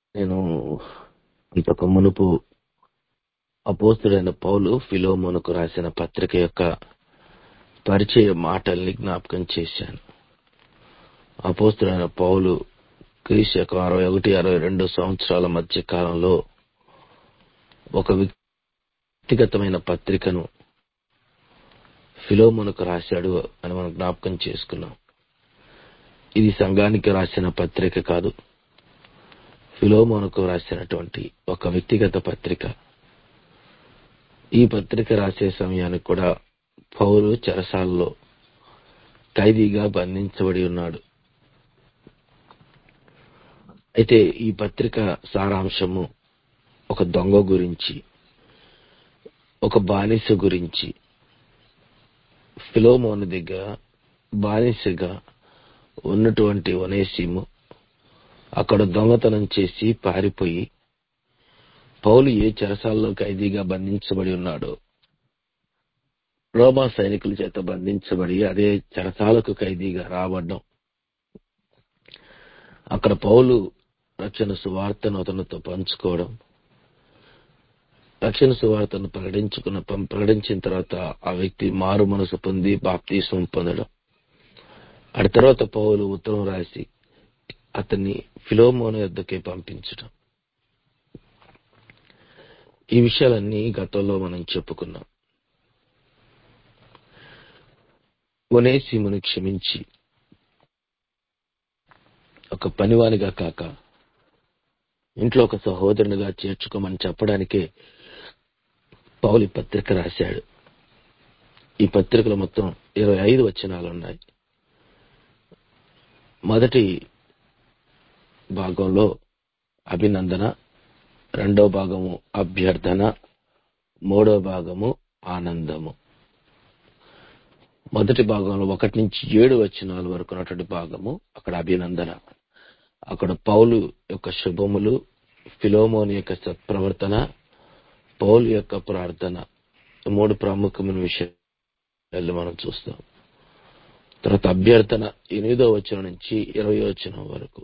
నేను ఇంతకు మునుపు అపోస్తుడైన పౌలు ఫిలోమోనుకు రాసిన పత్రిక యొక్క పరిచయ మాటల్ని జ్ఞాపకం చేశాను అపోస్తుడైన పౌలు క్రీస్తు యొక్క అరవై ఒకటి అరవై రెండు సంవత్సరాల మధ్య కాలంలో ఒక వ్యక్తిగతమైన పత్రికను ఫిలోమోనుకు రాశాడు అని మనం జ్ఞాపకం చేసుకున్నాం ఇది సంఘానికి రాసిన పత్రిక కాదు ఫిలోమోనుకు రాసినటువంటి ఒక వ్యక్తిగత పత్రిక ఈ పత్రిక రాసే సమయానికి కూడా పౌలు చెరసాలలో ఖైదీగా బంధించబడి ఉన్నాడు అయితే ఈ పత్రిక సారాంశము ఒక దొంగ గురించి ఒక బానిస గురించి ఫిలోమోను దగ్గర బానిసగా ఉన్నటువంటి ఒనేసిము అక్కడ దొంగతనం చేసి పారిపోయి పౌలు ఏ చెరసాల్లో ఖైదీగా బంధించబడి ఉన్నాడో రోమా సైనికుల చేత బంధించబడి అదే చెరసాలకు ఖైదీగా రావడం అక్కడ పౌలు రక్షణ సువార్తను అతనితో పంచుకోవడం రక్షణ సువార్తను ప్రకటించుకున్న ప్రకటించిన తర్వాత ఆ వ్యక్తి మారు మనసు పొంది బాప్తీసం పొందడం ఆ తర్వాత పౌలు ఉత్తరం రాసి అతన్ని ఫిలోమోన యొద్దకే పంపించడం ఈ విషయాలన్నీ గతంలో మనం చెప్పుకున్నాం ఒనేసిమును క్షమించి ఒక పనివానిగా కాక ఇంట్లో ఒక సహోదరునిగా చేర్చుకోమని చెప్పడానికే పౌలి పత్రిక రాశాడు ఈ పత్రికలో మొత్తం ఇరవై ఐదు వచనాలు ఉన్నాయి మొదటి భాగంలో అభినందన రెండో భాగము అభ్యర్థన మూడో భాగము ఆనందము మొదటి భాగంలో ఒకటి నుంచి ఏడు వచనాల వరకు ఉన్నటువంటి భాగము అక్కడ అభినందన అక్కడ పౌలు యొక్క శుభములు ఫిలోమోని యొక్క సత్ప్రవర్తన పౌలు యొక్క ప్రార్థన మూడు ప్రాముఖ్యమైన విషయాలు మనం చూస్తాం తర్వాత అభ్యర్థన ఎనిమిదో వచనం నుంచి ఇరవై వచనం వరకు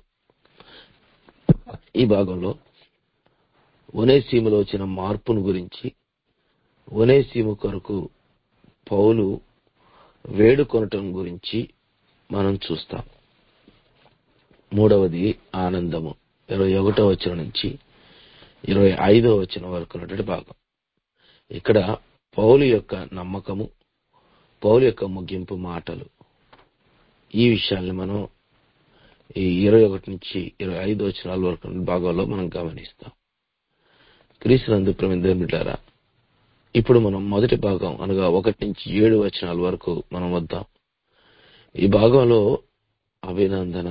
ఈ భాగంలో ఒనేసీములో వచ్చిన మార్పును గురించి ఒనేసీము కొరకు పౌలు వేడుకొనటం గురించి మనం చూస్తాం మూడవది ఆనందము ఇరవై ఒకటో వచనం నుంచి ఇరవై ఐదో వచనం వరకు ఉన్నటువంటి భాగం ఇక్కడ పౌలు యొక్క నమ్మకము పౌలు యొక్క ముగింపు మాటలు ఈ విషయాల్ని మనం ఈ ఇరవై ఒకటి నుంచి ఇరవై ఐదు వచనాల వరకు భాగంలో మనం గమనిస్తాం క్రీస్తునందు ప్రమిందారా ఇప్పుడు మనం మొదటి భాగం అనగా ఒకటి నుంచి ఏడు వచనాల వరకు మనం వద్దాం ఈ భాగంలో అభినందన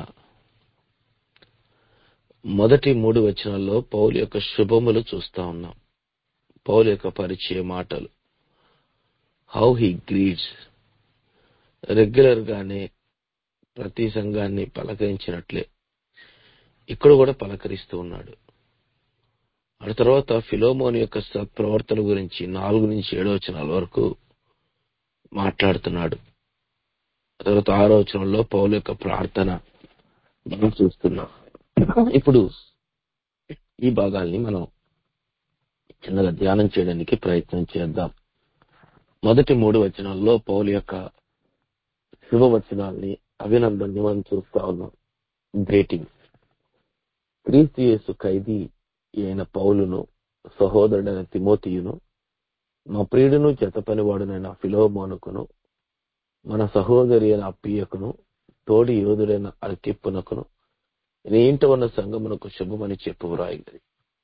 మొదటి మూడు వచనాల్లో పౌలు యొక్క శుభములు చూస్తా ఉన్నాం పౌలు యొక్క పరిచయ మాటలు హౌ హీ గ్రీడ్స్ రెగ్యులర్ గానే ప్రతి సంఘాన్ని పలకరించినట్లే ఇక్కడ కూడా పలకరిస్తూ ఉన్నాడు ఆ తర్వాత ఫిలోమోన్ యొక్క సత్ప్రవర్తన గురించి నాలుగు నుంచి ఏడో వచనాల వరకు మాట్లాడుతున్నాడు తర్వాత ఆరో వచనంలో పౌలు యొక్క ప్రార్థన మనం చూస్తున్నాం ఇప్పుడు ఈ భాగాల్ని మనం చిన్నగా ధ్యానం చేయడానికి ప్రయత్నం చేద్దాం మొదటి మూడు వచనాల్లో పౌలు యొక్క శుభవచనాల్ని అభినందనని మనం చూస్తా ఉన్నాం గ్రేటింగ్ క్రీస్తు యేసు ఖైదీ అయిన పౌలును సహోదరుడైన తిమోతియును మా ప్రియుడును జత పనివాడునైన ఫిలోమోనుకును మన సహోదరి అయిన అప్పియకును తోడి యోధుడైన అల్కిప్పునకును నీ ఇంట ఉన్న సంగమునకు శుభమని చెప్పు వ్రాయింది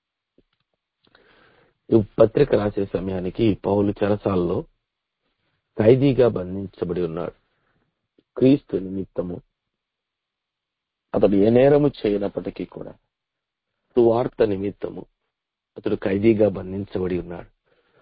ఈ పత్రిక రాసే సమయానికి పౌలు చెరసాల్లో ఖైదీగా బంధించబడి ఉన్నాడు క్రీస్తు నిమిత్తము అతడు ఏ నేరము చేయనప్పటికీ కూడా సువార్త నిమిత్తము అతడు ఖైదీగా బంధించబడి ఉన్నాడు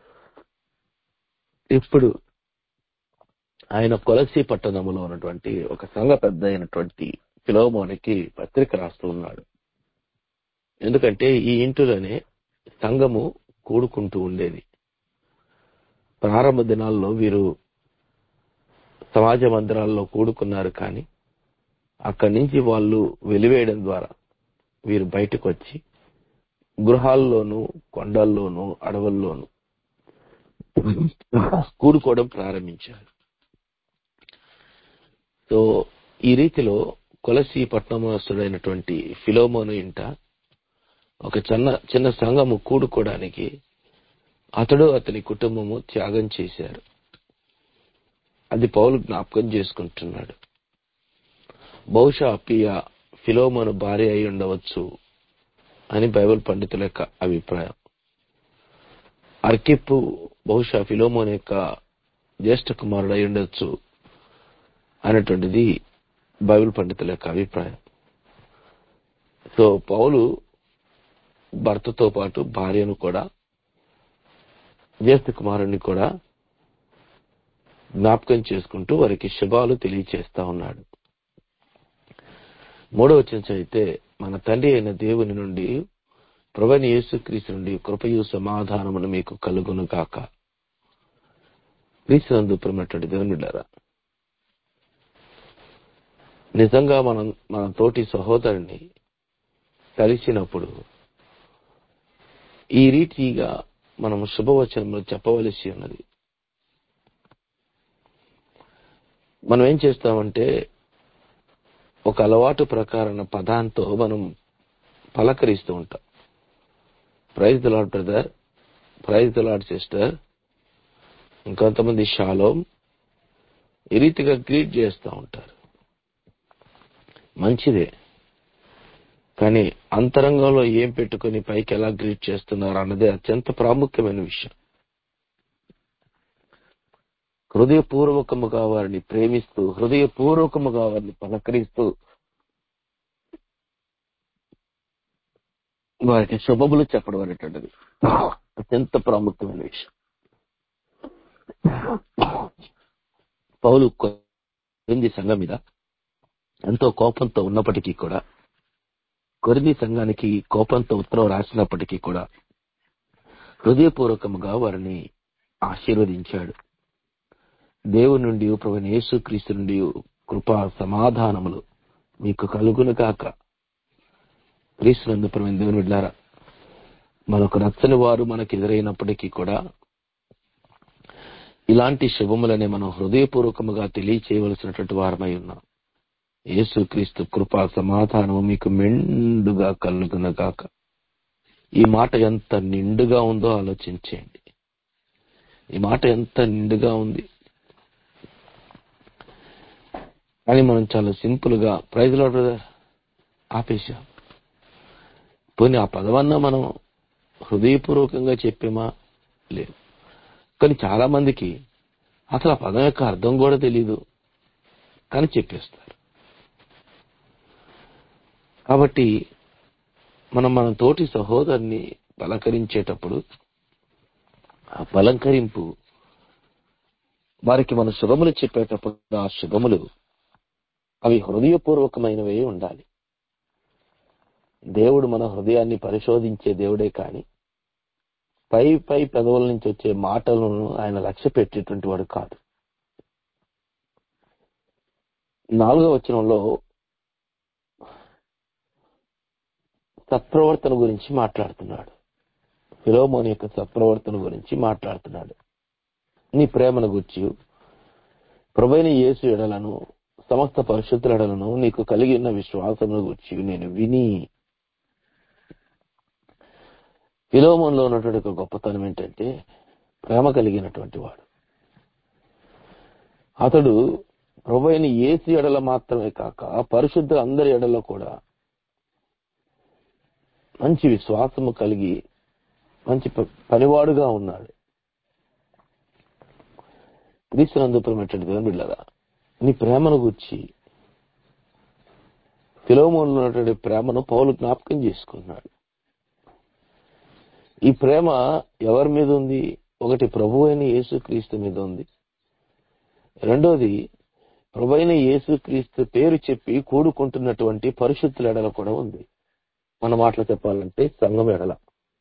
ఇప్పుడు ఆయన కొలసి పట్టణంలో ఉన్నటువంటి ఒక సంఘ పెద్ద అయినటువంటి ఫిలోమోనికి పత్రిక రాస్తూ ఉన్నాడు ఎందుకంటే ఈ ఇంటిలోనే సంఘము కూడుకుంటూ ఉండేది ప్రారంభ దినాల్లో వీరు సమాజ మందిరాల్లో కూడుకున్నారు కానీ అక్కడి నుంచి వాళ్ళు వెలివేయడం ద్వారా వీరు బయటకు వచ్చి గృహాల్లోనూ కొండల్లోనూ అడవుల్లోనూ కూడుకోవడం ప్రారంభించారు సో ఈ రీతిలో కొలసి పట్టణమస్తుడైనటువంటి ఫిలోమోను ఇంట ఒక చిన్న చిన్న సంఘము కూడుకోవడానికి అతడు అతని కుటుంబము త్యాగం చేశారు అది పౌలు జ్ఞాపకం చేసుకుంటున్నాడు బహుశా పియ ఫిలోమోను భార్య అయి ఉండవచ్చు అని బైబిల్ పండితుల యొక్క అభిప్రాయం అర్కిప్పు బహుశా ఫిలోమోన్ యొక్క జ్యేష్ఠ కుమారుడు అయి ఉండొచ్చు అనేటువంటిది బైబిల్ పండితుల యొక్క అభిప్రాయం సో పౌలు భర్తతో పాటు భార్యను కూడా జ్యేష్ఠ కుమారుని కూడా జ్ఞాపకం చేసుకుంటూ వారికి శుభాలు తెలియచేస్తా ఉన్నాడు మూడవ చెంచ అయితే మన తండ్రి అయిన దేవుని నుండి ప్రభని యేసుక్రీస్తు నుండి కృపయు సమాధానమును మీకు కలుగును గాక క్రీస్తునందు ప్రేమటువంటి దేవుని బిడ్డారా నిజంగా మనం మన తోటి సహోదరుని కలిసినప్పుడు ఈ రీతిగా మనం శుభవచనములు చెప్పవలసి ఉన్నది మనం ఏం చేస్తామంటే ఒక అలవాటు ప్రకారం పదాంతో మనం పలకరిస్తూ ఉంటాం praise the lord brother praise the lord sister ఇంకొంతమంది షాలోం ఈ రీతిగా గ్రీట్ చేస్తూ ఉంటారు మంచిదే కానీ అంతరంగంలో ఏం పెట్టుకుని పైకి ఎలా గ్రీట్ చేస్తున్నారు అన్నది అత్యంత ప్రాముఖ్యమైన విషయం హృదయపూర్వకముగా వారిని ప్రేమిస్తూ హృదయపూర్వకముగా వారిని పలకరిస్తూ వారికి శుభములు చెప్పడం అనేటువంటిది అత్యంత ప్రాముఖ్యమైన విషయం పౌలు కొరింది సంఘం మీద ఎంతో కోపంతో ఉన్నప్పటికీ కూడా కొరింది సంఘానికి కోపంతో ఉత్తరం రాసినప్పటికీ కూడా హృదయపూర్వకముగా వారిని ఆశీర్వదించాడు దేవుని నుండి ప్రభు యేసుక్రీస్తు నుండి కృపా సమాధానములు మీకు కలుగును కాక క్రీస్తునందు ప్రభు దేవుని బిడ్డారా మనకు నచ్చని వారు మనకు ఎదురైనప్పటికీ కూడా ఇలాంటి శుభములనే మనం హృదయపూర్వకముగా తెలియచేయవలసినటువంటి వారమై ఉన్నాం యేసుక్రీస్తు కృపా సమాధానము మీకు మెండుగా కలుగునగాక ఈ మాట ఎంత నిండుగా ఉందో ఆలోచించేయండి ఈ మాట ఎంత నిండుగా ఉంది కానీ మనం చాలా సింపుల్ గా ప్రైజ్ లో బ్రదర్ ఆపేశాం పోనీ ఆ పదవన్నా మనం హృదయపూర్వకంగా చెప్పామా లేదు కానీ చాలా మందికి అసలు ఆ పదం యొక్క అర్థం కూడా తెలీదు కానీ చెప్పేస్తారు కాబట్టి మనం మన తోటి సహోదరుని పలకరించేటప్పుడు ఆ పలంకరింపు వారికి మన శుభములు చెప్పేటప్పుడు ఆ శుభములు అవి హృదయపూర్వకమైనవే ఉండాలి దేవుడు మన హృదయాన్ని పరిశోధించే దేవుడే కాని పై పై పెదవుల నుంచి వచ్చే మాటలను ఆయన లక్ష్య పెట్టేటువంటి వాడు కాదు నాలుగవ వచనంలో సత్ప్రవర్తన గురించి మాట్లాడుతున్నాడు ఫిలోమోని యొక్క సత్ప్రవర్తన గురించి మాట్లాడుతున్నాడు నీ ప్రేమను గుర్చి ప్రభైన యేసు ఎడలను సమస్త పరిశుద్ధుల ఎడలను నీకు కలిగి ఉన్న విశ్వాసమును గుర్చి నేను విని ఫిలోమోన్లో ఉన్నటువంటి ఒక గొప్పతనం ఏంటంటే ప్రేమ కలిగినటువంటి వాడు అతడు ప్రభు అయిన ఏసు ఎడల మాత్రమే కాక పరిశుద్ధుల అందరి ఎడలో కూడా మంచి విశ్వాసము కలిగి మంచి ప- పనివాడుగా ఉన్నాడు క్రీస్తునందు ప్రేమటువంటి దేవుని బిడ్డలారా నీ ప్రేమను గుర్చి ఫిలోమోన్లో ఉన్నటువంటి ప్రేమను పౌలు జ్ఞాపకం చేసుకున్నాడు ఈ ప్రేమ ఎవరి మీద ఉంది ఒకటి ప్రభు అయిన యేసుక్రీస్తు మీద ఉంది రెండోది ప్రభు అయిన యేసుక్రీస్తు పేరు చెప్పి కూడుకుంటున్నటువంటి పరిశుద్ధుల ఎడల కూడా ఉంది మన మాటలు చెప్పాలంటే సంఘం ఎడల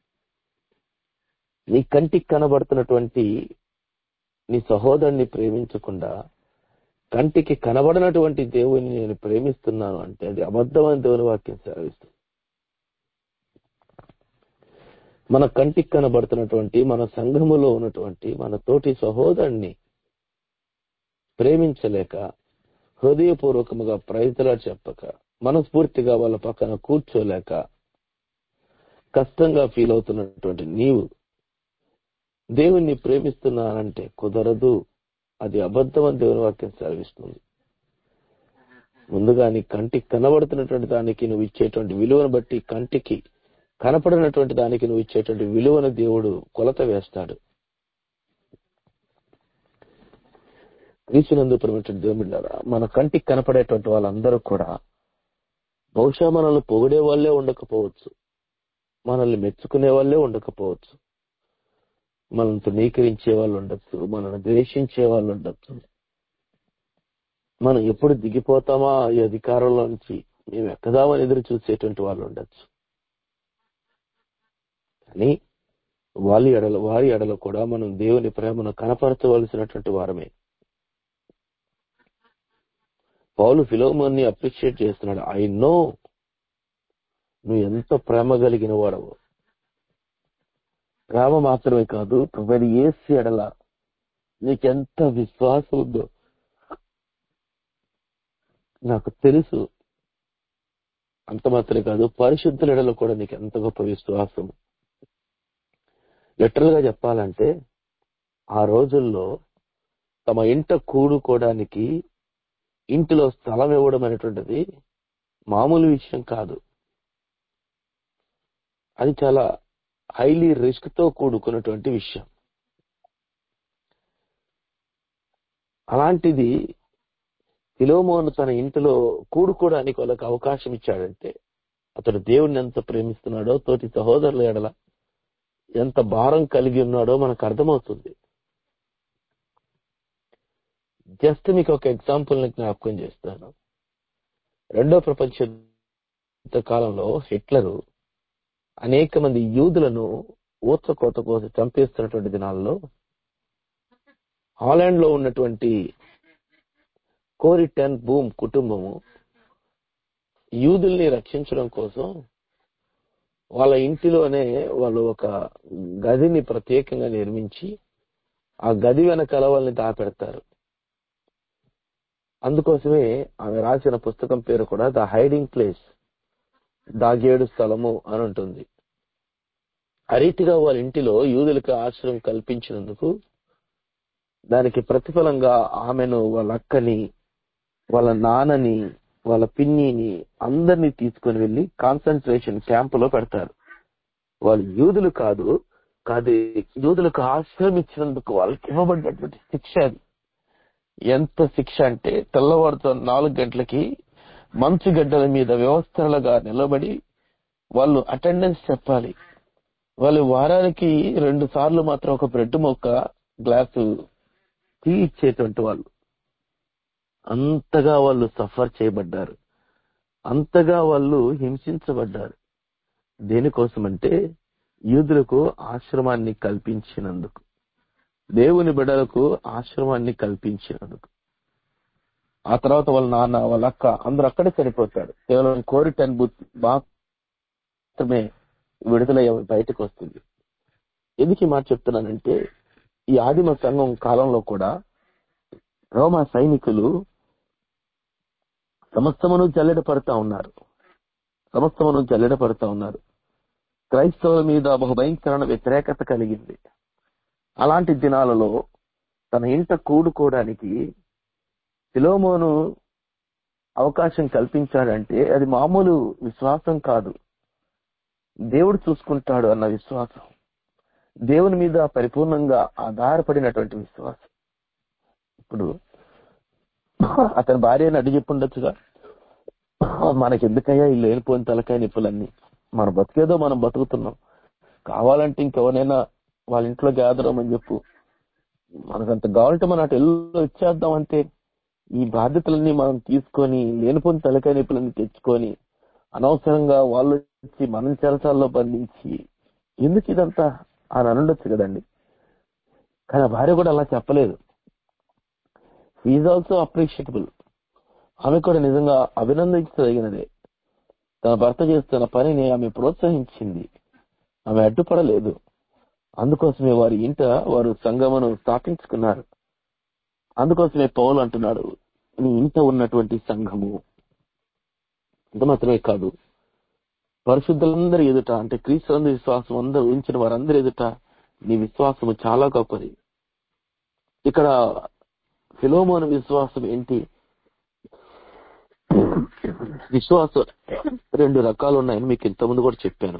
నీ కంటికి కనబడుతున్నటువంటి నీ సహోదరుని ప్రేమించకుండా కంటికి కనబడినటువంటి దేవుని నేను ప్రేమిస్తున్నాను అంటే అది అబద్ధమైన దేవుని వాక్యం సెలవిస్తుంది మన కంటికి కనబడుతున్నటువంటి మన సంఘములో ఉన్నటువంటి మన తోటి సహోదరుణ్ణి ప్రేమించలేక హృదయపూర్వకముగా ప్రయత్నాలు చెప్పక మనస్ఫూర్తిగా వాళ్ళ పక్కన కూర్చోలేక కష్టంగా ఫీల్ అవుతున్నటువంటి నీవు దేవుణ్ణి ప్రేమిస్తున్నానంటే కుదరదు అది అబద్ధం అని దేవుని వాక్యం సెలవిస్తుంది ముందుగా నీ కంటికి కనబడుతున్నటువంటి దానికి నువ్వు ఇచ్చేటువంటి విలువను బట్టి కంటికి కనపడినటువంటి దానికి నువ్వు ఇచ్చేటువంటి విలువను దేవుడు కొలత వేస్తాడు క్రీస్తునందు ప్రేమించిన దేవుడిలారా మన కంటికి కనపడేటువంటి వాళ్ళందరూ కూడా బహుశా మనల్ని పొగిడే వాళ్ళే ఉండకపోవచ్చు మనల్ని మెచ్చుకునే వాళ్ళే ఉండకపోవచ్చు మనల్ని తునీకరించే వాళ్ళు ఉండొచ్చు మనల్ని ద్వేషించే వాళ్ళు ఉండొచ్చు మనం ఎప్పుడు దిగిపోతామా ఈ అధికారంలోంచి మేము ఎక్కదామని ఎదురు చూసేటువంటి వాళ్ళు ఉండొచ్చు కానీ వాళ్ళ ఎడల వారి ఎడల కూడా మనం దేవుని ప్రేమను కనపరచవలసినటువంటి వారమే పౌలు ఫిలోమోన్ని అప్రిషియేట్ చేస్తున్నాడు ఐ నో నువ్వు ఎంత ప్రేమ కలిగిన వాడవు ప్రేమ మాత్రమే కాదు ప్రభు ఏసి ఎడల నీకెంత విశ్వాసం ఉందో నాకు తెలుసు అంత మాత్రమే కాదు పరిశుద్ధుల ఎడలో కూడా నీకు ఎంత గొప్ప విశ్వాసం లిటరల్ గా చెప్పాలంటే ఆ రోజుల్లో తమ ఇంట కూడుకోవడానికి ఇంటిలో స్థలం ఇవ్వడం అనేటువంటిది మామూలు విషయం కాదు అది చాలా హైలీ రిస్క్ తో కూడుకున్నటువంటి విషయం అలాంటిది ఫిలోమోను తన ఇంటిలో కూడుకోవడానికి వాళ్ళకి అవకాశం ఇచ్చాడంటే అతడు దేవుడిని ఎంత ప్రేమిస్తున్నాడో తోటి సహోదరుల ఎడల ఎంత భారం కలిగి ఉన్నాడో మనకు అర్థమవుతుంది జస్ట్ మీకు ఒక ఎగ్జాంపుల్ ని జ్ఞాపకం చేస్తాను రెండో ప్రపంచ యుద్ధ కాలంలో హిట్లరు అనేక మంది యూదులను ఊచకోత కోసం చంపేస్తున్నటువంటి దినాల్లో హాలాండ్ లో ఉన్నటువంటి కోరిటన్ బూమ్ కుటుంబము యూదుల్ని రక్షించడం కోసం వాళ్ళ ఇంటిలోనే వాళ్ళు ఒక గదిని ప్రత్యేకంగా నిర్మించి ఆ గది వెనకాల వాళ్ళని దాపెడతారు అందుకోసమే ఆమె రాసిన పుస్తకం పేరు కూడా ద హైడింగ్ ప్లేస్ దాగేడు స్థలము అని ఉంటుంది ఆ రీతిగా వాళ్ళ ఇంటిలో యూదులకు ఆశ్రయం కల్పించినందుకు దానికి ప్రతిఫలంగా ఆమెను వాళ్ళ అక్కని వాళ్ళ నాన్నని వాళ్ళ పిన్నిని అందరినీ తీసుకొని వెళ్లి కాన్సన్ట్రేషన్ క్యాంపులో పెడతారు వాళ్ళు యూదులు కాదు కాదు యూదులకు ఆశ్రయం ఇచ్చినందుకు వాళ్ళకి ఇవ్వబడినటువంటి శిక్ష అది ఎంత శిక్ష అంటే తెల్లవారుతో నాలుగు గంటలకి మంచు గడ్డల మీద వ్యవస్థలుగా నిలబడి వాళ్ళు అటెండెన్స్ చెప్పాలి వాళ్ళు వారానికి రెండు సార్లు మాత్రం ఒక బ్రెడ్ మొక్క గ్లాసు టీ ఇచ్చేటువంటి వాళ్ళు అంతగా వాళ్ళు సఫర్ చేయబడ్డారు అంతగా వాళ్ళు హింసించబడ్డారు దేనికోసమంటే యూదులకు ఆశ్రమాన్ని కల్పించినందుకు దేవుని బిడ్డలకు ఆశ్రమాన్ని కల్పించినందుకు ఆ తర్వాత వాళ్ళ నాన్న వాళ్ళ అక్క అందరూ అక్కడే చనిపోతారు కేవలం కోరిటన్ బుత్ మాత్రమే విడుదల బయటకు వస్తుంది ఎందుకు ఈ మాట చెప్తున్నానంటే ఈ ఆదిమ సంఘం కాలంలో కూడా రోమా సైనికులు సమస్తమును జల్లెడ పడతా ఉన్నారు సమస్తమును జల్లెడ పడతా ఉన్నారు క్రైస్తవుల మీద బహు భయంకరమైన వ్యతిరేకత కలిగింది అలాంటి దినాలలో తన ఇంట కూడుకోవడానికి ఫిలోమోను అవకాశం కల్పించాడంటే అది మామూలు విశ్వాసం కాదు దేవుడు చూసుకుంటాడు అన్న విశ్వాసం దేవుని మీద పరిపూర్ణంగా ఆధారపడినటువంటి విశ్వాసం ఇప్పుడు అతని భార్యని అడిగి చెప్పుండొచ్చుగా మనకెందుకయ్యా ఈ లేనిపోయిన తలకాయ నిప్పులన్నీ మన బతికేదో మనం బతుకుతున్నాం కావాలంటే ఇంకెవరైనా వాళ్ళ ఇంట్లో గ్యాదర్ అవ్వమని చెప్పు మనకంత కావాలంటే మనం అటు ఎల్లు ఇచ్చేద్దాం అంతే ఈ బాధ్యతలన్నీ మనం తీసుకొని లేనిపోయిన తలకాయ నిప్పులన్నీ తెచ్చుకొని అనవసరంగా వాళ్ళు వచ్చి మనం చెరసాల్లో బంధించి ఎందుకు ఇదంతా అని అనుండొచ్చు కదండి కానీ ఆ భార్య కూడా అలా చెప్పలేదు ఈజ్ ఆల్సో అప్రిషియటబుల్ ఆమె కూడా నిజంగా అభినందించదగినదే తన భర్త చేస్తున్న పనిని ఆమె ప్రోత్సహించింది ఆమె అడ్డుపడలేదు అందుకోసమే వారి ఇంట వారు సంగమను స్థాపించుకున్నారు అందుకోసమే పౌలు అంటున్నాడు నీ ఇంట ఉన్నటువంటి సంఘము అంత మాత్రమే కాదు పరిశుద్ధులందరి ఎదుట అంటే క్రీస్తులందరి విశ్వాసం అందరూ ఉంచిన వారందరి ఎదుట నీ విశ్వాసము చాలా గొప్పది ఇక్కడ ఫిలోమోన విశ్వాసం ఏంటి విశ్వాసం రెండు రకాలు ఉన్నాయని మీకు ఇంతకుముందు కూడా చెప్పాను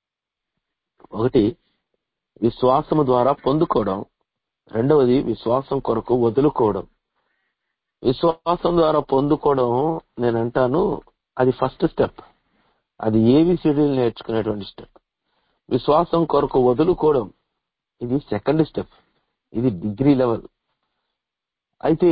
ఒకటి విశ్వాసము ద్వారా పొందుకోవడం రెండవది విశ్వాసం కొరకు వదులుకోవడం విశ్వాసం ద్వారా పొందుకోవడం నేను అంటాను అది ఫస్ట్ స్టెప్ అది ఏవి షెడ్యూల్ నేర్చుకునేటువంటి స్టెప్ విశ్వాసం కొరకు వదులుకోవడం ఇది సెకండ్ స్టెప్ ఇది డిగ్రీ లెవెల్ అయితే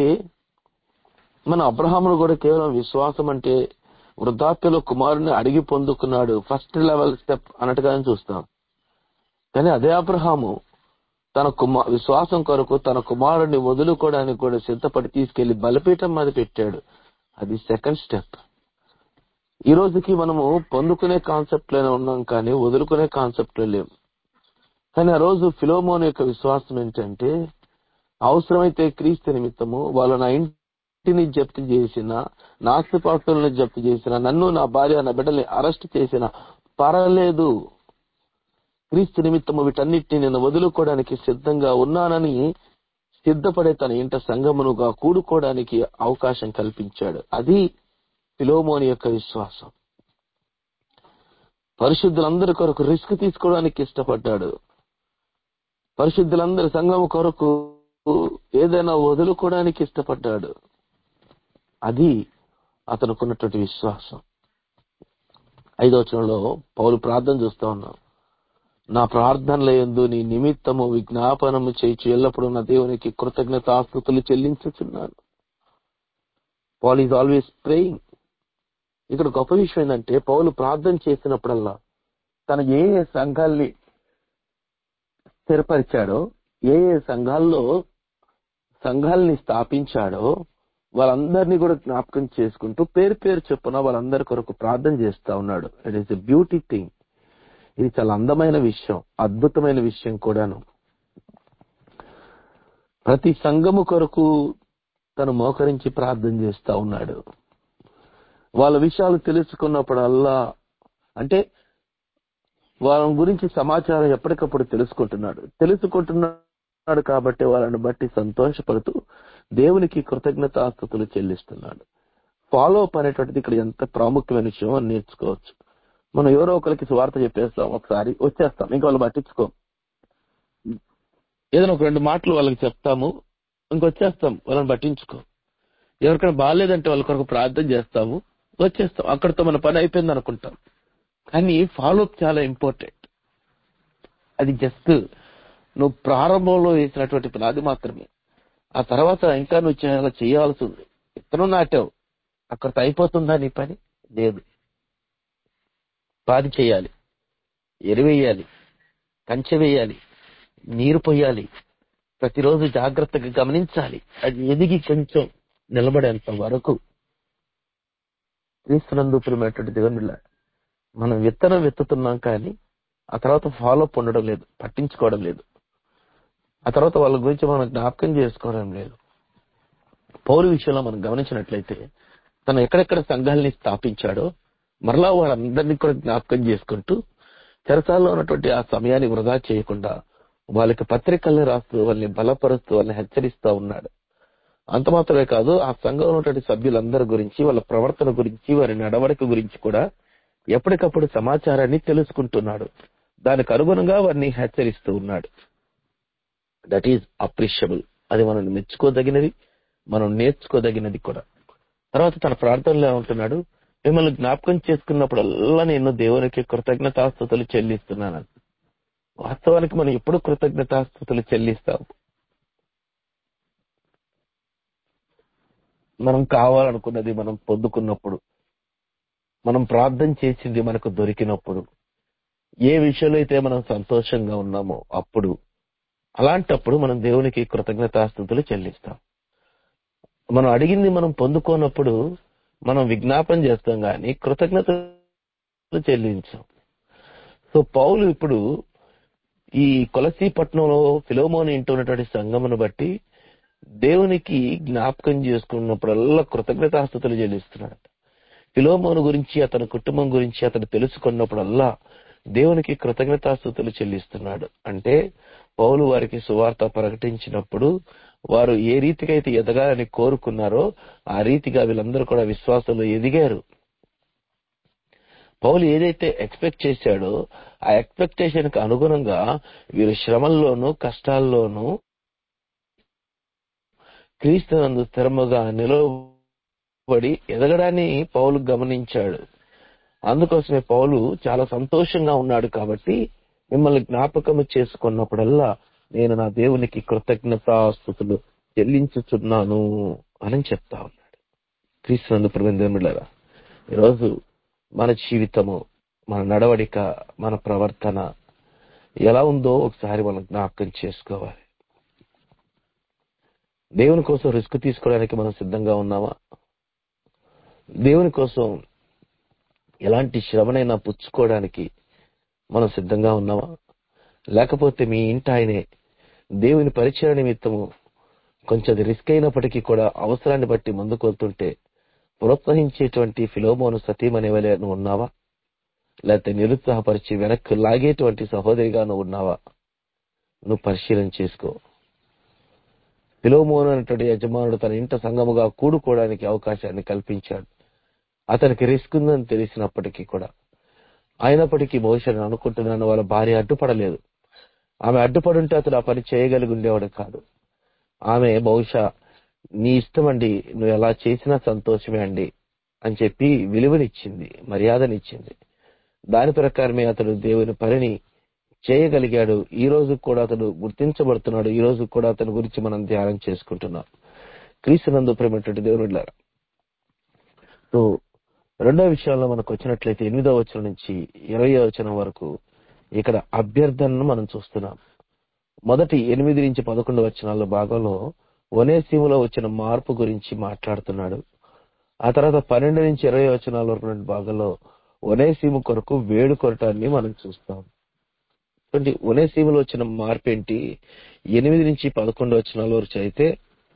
మన అబ్రహామును కూడా కేవలం విశ్వాసం అంటే వృద్ధాప్యలో కుమారుని అడిగి పొందుకున్నాడు ఫస్ట్ లెవెల్ స్టెప్ అన్నట్టుగానే చూస్తాం కానీ అదే అబ్రహాము తన కుమార్ విశ్వాసం కొరకు తన కుమారుడిని వదులుకోవడానికి కూడా సిద్ధపడి తీసుకెళ్లి బలిపీఠం మీద పెట్టాడు అది సెకండ్ స్టెప్ ఈ రోజుకి మనము పొందుకునే కాన్సెప్ట్ లోనే ఉన్నాం కానీ వదులుకునే కాన్సెప్ట్ లో లేము కానీ ఆ రోజు ఫిలోమోన్ యొక్క విశ్వాసం ఏంటంటే అవసరమైతే క్రీస్తు నిమిత్తము వాళ్ళు నా ఇంటిని జప్తు చేసిన నా ఆస్తిపాస్తులను జప్తు చేసిన నన్ను నా భార్య నా బిడ్డల్ని అరెస్ట్ చేసిన పర్వాలేదు క్రీస్తు నిమిత్తము వీటన్నిటిని నేను వదులుకోవడానికి సిద్ధంగా ఉన్నానని సిద్ధపడే తన ఇంట సంగమునుగా కూడుకోవడానికి అవకాశం కల్పించాడు అది ఫిలోమోని యొక్క విశ్వాసం పరిశుద్ధులందరి కొరకు రిస్క్ తీసుకోవడానికి ఇష్టపడ్డాడు పరిశుద్ధులందరి సంఘం కొరకు ఏదైనా వదులుకోవడానికి ఇష్టపడ్డాడు అది అతనుకున్నటువంటి విశ్వాసం ఐదో వచనంలో పౌలు ప్రార్థన చూస్తా ఉన్నాం నా ప్రార్థనల ఎందు నీ నిమిత్తము విజ్ఞాపనము చేయించి ఎల్లప్పుడూ నా దేవునికి కృతజ్ఞత ఆస్తుతులు చెల్లించుచున్నాను పాల్ ఈజ్ ఆల్వేస్ ప్రేయింగ్ ఇక్కడ గొప్ప విషయం ఏంటంటే పౌలు ప్రార్థన చేసినప్పుడల్లా తన ఏ ఏ సంఘాల్ని స్థిరపరిచాడో ఏ ఏ సంఘాల్లో సంఘాలని స్థాపించాడో వాళ్ళందరినీ కూడా జ్ఞాపకం చేసుకుంటూ పేరు పేరు చొప్పున వాళ్ళందరి కొరకు ప్రార్థన చేస్తా ఉన్నాడు it is a beauty thing ఇది చాలా అందమైన విషయం అద్భుతమైన విషయం కూడాను ప్రతి సంఘము కొరకు తను మోకరించి ప్రార్థన చేస్తా ఉన్నాడు వాళ్ళ విషయాలు తెలుసుకున్నప్పుడల్లా అంటే వాళ్ళ గురించి సమాచారం ఎప్పటికప్పుడు తెలుసుకుంటున్నాడు తెలుసుకుంటున్నాడు కాబట్టి వాళ్ళని బట్టి సంతోషపడుతూ దేవునికి కృతజ్ఞతాస్థుతులు చెల్లిస్తున్నాడు ఫాలో అప్ అనేటువంటిది ఇక్కడ ఎంత ప్రాముఖ్యమైన విషయం అని నేర్చుకోవచ్చు మనం ఎవరో ఒకరికి స్వార్థ చెప్పేస్తాం ఒకసారి వచ్చేస్తాం ఇంకా వాళ్ళు పట్టించుకోం ఏదైనా ఒక రెండు మాటలు వాళ్ళకి చెప్తాము ఇంకొచ్చేస్తాం వాళ్ళని పట్టించుకో ఎవరికైనా బాగాలేదంటే వాళ్ళ కొరకు ప్రార్థన చేస్తాము వచ్చేస్తాం అక్కడితో మన పని అయిపోయింది అనుకుంటాం కానీ ఫాలో అప్ చాలా ఇంపార్టెంట్ అది జస్ట్ నువ్వు ప్రారంభంలో వేసినటువంటి పునాది మాత్రమే ఆ తర్వాత ఇంకా నువ్వు చాలా చేయాల్సి ఉంది ఇతను నాటావు అక్కడితో అయిపోతుందా నీ పని లేదు పాది చేయాలి ఎరువేయాలి కంచె వేయాలి నీరు పోయాలి ప్రతిరోజు జాగ్రత్తగా గమనించాలి అది ఎదిగి కొంచెం నిలబడేంత వరకు క్రీస్తునందు ప్రియమైనటువంటి దేవునిల మనం విత్తనం విత్తుతున్నాం కానీ ఆ తర్వాత ఫాలో అప్ ఉండడం లేదు పట్టించుకోవడం లేదు ఆ తర్వాత వాళ్ళ గురించి మనం జ్ఞాపకం చేసుకోవడం లేదు పౌరు విషయంలో మనం గమనించినట్లయితే తను ఎక్కడెక్కడ సంఘాలని స్థాపించాడో మరలా వారందరినీ కూడా జ్ఞాపకం చేసుకుంటూ చెరసాల్లో ఉన్నటువంటి ఆ సమయాన్ని వృధా చేయకుండా వాళ్ళకి పత్రికల్ని రాస్తూ వాళ్ళని బలపరుస్తూ వాళ్ళని హెచ్చరిస్తూ ఉన్నాడు అంత మాత్రమే కాదు ఆ సంఘంలో ఉన్నటువంటి సభ్యులందరి గురించి వాళ్ళ ప్రవర్తన గురించి వారి నడవడిక గురించి కూడా ఎప్పటికప్పుడు సమాచారాన్ని తెలుసుకుంటున్నాడు దానికి అనుగుణంగా వారిని హెచ్చరిస్తూ ఉన్నాడు దట్ ఈజ్ అప్రిషియబుల్ అది మనం మెచ్చుకోదగినది మనం నేర్చుకోదగినది కూడా తర్వాత తన ప్రార్థనలో ఉంటున్నాడు మిమ్మల్ని జ్ఞాపకం చేసుకున్నప్పుడల్లా నేను దేవునికి కృతజ్ఞతాస్థుతులు చెల్లిస్తున్నాను వాస్తవానికి మనం ఎప్పుడు కృతజ్ఞతాస్థుతులు చెల్లిస్తాం మనం కావాలనుకున్నది మనం పొందుకున్నప్పుడు మనం ప్రార్థన చేసింది మనకు దొరికినప్పుడు ఏ విషయంలో అయితే మనం సంతోషంగా ఉన్నామో అప్పుడు అలాంటప్పుడు మనం దేవునికి కృతజ్ఞతాస్థుతులు చెల్లిస్తాం మనం అడిగింది మనం పొందుకోనప్పుడు మనం విజ్ఞాపన చేస్తాం కానీ కృతజ్ఞతలు చెల్లించాం సో పౌలు ఇప్పుడు ఈ కొలసీ పట్టణంలో ఫిలోమోని ఇంటి ఉన్నటువంటి సంఘమును బట్టి దేవునికి జ్ఞాపకం చేసుకున్నప్పుడల్లా కృతజ్ఞతాస్థుతులు చెల్లిస్తున్నాడు ఫిలోమోను గురించి అతని కుటుంబం గురించి అతను తెలుసుకున్నప్పుడల్లా దేవునికి కృతజ్ఞతాస్థుతులు చెల్లిస్తున్నాడు అంటే పౌలు వారికి సువార్త ప్రకటించినప్పుడు వారు ఏ రీతిగా అయితే ఎదగాలని కోరుకున్నారో ఆ రీతిగా వీళ్ళందరూ కూడా విశ్వాసంలో ఎదిగారు పౌలు ఏదైతే ఎక్స్పెక్ట్ చేశాడో ఆ ఎక్స్పెక్టేషన్ కి అనుగుణంగా వీరు శ్రమల్లోనూ కష్టాల్లోనూ క్రీస్తునందు స్థిరముగా నిలవబడి ఎదగడాన్ని పౌలు గమనించాడు అందుకోసమే పౌలు చాలా సంతోషంగా ఉన్నాడు కాబట్టి మిమ్మల్ని జ్ఞాపకము చేసుకున్నప్పుడల్లా నేను నా దేవునికి కృతజ్ఞతాస్థుతులు చెల్లించుచున్నాను అని చెప్తా ఉన్నాడు క్రీస్తునందు ప్రబంధములరా ఈరోజు మన జీవితము మన నడవడిక మన ప్రవర్తన ఎలా ఉందో ఒకసారి మనం జ్ఞాపకం చేసుకోవాలి దేవుని కోసం రిస్క్ తీసుకోవడానికి మనం సిద్ధంగా ఉన్నామా దేవుని కోసం ఎలాంటి శ్రమనైనా పుచ్చుకోవడానికి మనం సిద్ధంగా ఉన్నామా లేకపోతే మీ ఇంట ఆయనే దేవుని పరిచయ నిమిత్తము కొంచెం రిస్క్ అయినప్పటికీ కూడా అవసరాన్ని బట్టి ముందుకు వెళ్తుంటే ప్రోత్సహించేటువంటి ఫిలోమోను సతీమణి వలె నువ్వు ఉన్నావా లేకపోతే నిరుత్సాహపరిచి వెనక్కి లాగేటువంటి సహోదరిగా నువ్వు ఉన్నావా నువ్వు పరిశీలన చేసుకో ఫిలోమోను అనేటువంటి యజమానుడు తన ఇంట సంగముగా కూడుకోవడానికి అవకాశాన్ని కల్పించాడు అతనికి రిస్క్ ఉందని తెలిసినప్పటికీ కూడా అయినప్పటికీ బహుశా నేను అనుకుంటున్నాను వాళ్ళ భార్య అడ్డుపడలేదు ఆమె అడ్డుపడుంటే అతడు ఆ పని చేయగలిగి ఉండేవాడు కాదు ఆమె బహుశా నీ ఇష్టం అండి నువ్వు ఎలా చేసినా సంతోషమే అండి అని చెప్పి విలువనిచ్చింది మర్యాదనిచ్చింది దాని ప్రకారమే అతడు దేవుని పనిని చేయగలిగాడు ఈ రోజు కూడా అతడు గుర్తించబడుతున్నాడు ఈ రోజు కూడా అతని గురించి మనం ధ్యానం చేసుకుంటున్నాం క్రీస్తునందు ప్రేమటువంటి దేవుడు సో రెండో విషయంలో మనకు వచ్చినట్లయితే ఎనిమిదో వచనం నుంచి ఇరవై వచనం వరకు ఇక్కడ అభ్యర్థనను మనం చూస్తున్నాం మొదటి ఎనిమిది నుంచి పదకొండు వచనాల భాగంలో ఒనేసీములో వచ్చిన మార్పు గురించి మాట్లాడుతున్నాడు ఆ తర్వాత పన్నెండు నుంచి ఇరవై వచనాల వరకు ఉన్న భాగంలో ఒనేసీము కొరకు వేడుకొరటాన్ని మనం చూస్తాం చూడండి ఒనేసీములో వచ్చిన మార్పు ఏంటి ఎనిమిది నుంచి పదకొండు వచనాల వరకు చదివితే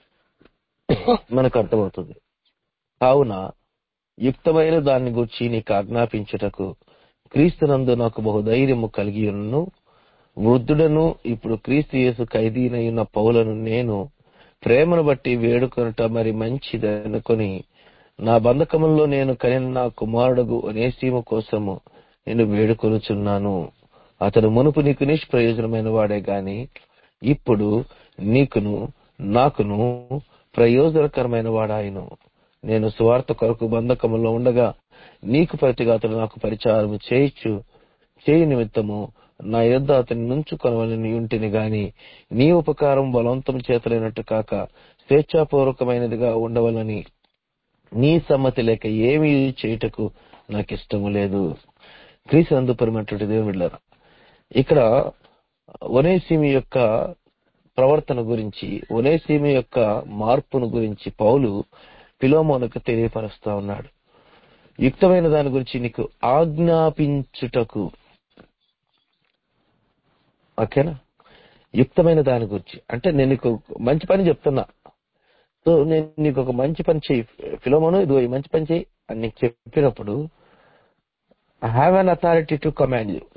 మనకు అర్థమవుతుంది కావున యుక్తమైన దాన్ని గురించి నీకు ఆజ్ఞాపించుటకు క్రీస్తునందు నాకు బహుధైర్యము కలిగి ఉన్నను వృద్ధుడను ఇప్పుడు క్రీస్తు యేసు ఖైదీనైన పౌలను నేను ప్రేమను బట్టి వేడుకొనుట మరి మంచిదనుకొని నా బంధకముల్లో నేను కనిన నా కుమారుడు అనేసీము కోసము నేను వేడుకొనుచున్నాను అతడు మునుపు నీకు నిష్ప్రయోజనమైన వాడే గాని ఇప్పుడు నీకును నాకును ప్రయోజనకరమైన వాడాయను నేను స్వార్థ కొరకు బంధకములో ఉండగా నీకు ప్రతిగా అతడు నాకు పరిచారము చేయొచ్చు చేయి నిమిత్తము నా యొద్ద అతని నుంచుకొనవలని ఉంటిని గాని నీ ఉపకారం బలవంతం చేతలేనట్టు కాక స్వేచ్ఛాపూర్వకమైనదిగా ఉండవలని నీ సమ్మతి లేక ఏమీ చేయుటకు నాకు ఇష్టము లేదు క్రీస్తు అందుపరమైనటువంటి దేవుళ్ళారా ఇక్కడ ఒనేసిమి యొక్క ప్రవర్తన గురించి ఒనేసిమి యొక్క మార్పును గురించి పౌలు పిలోమోనకు తెలియపరుస్తా ఉన్నాడు యుక్తమైన దాని గురించి నీకు ఆజ్ఞాపించుటకు ఓకేనా యుక్తమైన దాని గురించి అంటే నేను నీకు మంచి పని చెప్తున్నా సో నేను నీకు ఒక మంచి పని చేయి ఫిలోమోను ఇదిగో ఈ మంచి పని చేయి అని నీకు చెప్పినప్పుడు I have an authority to command you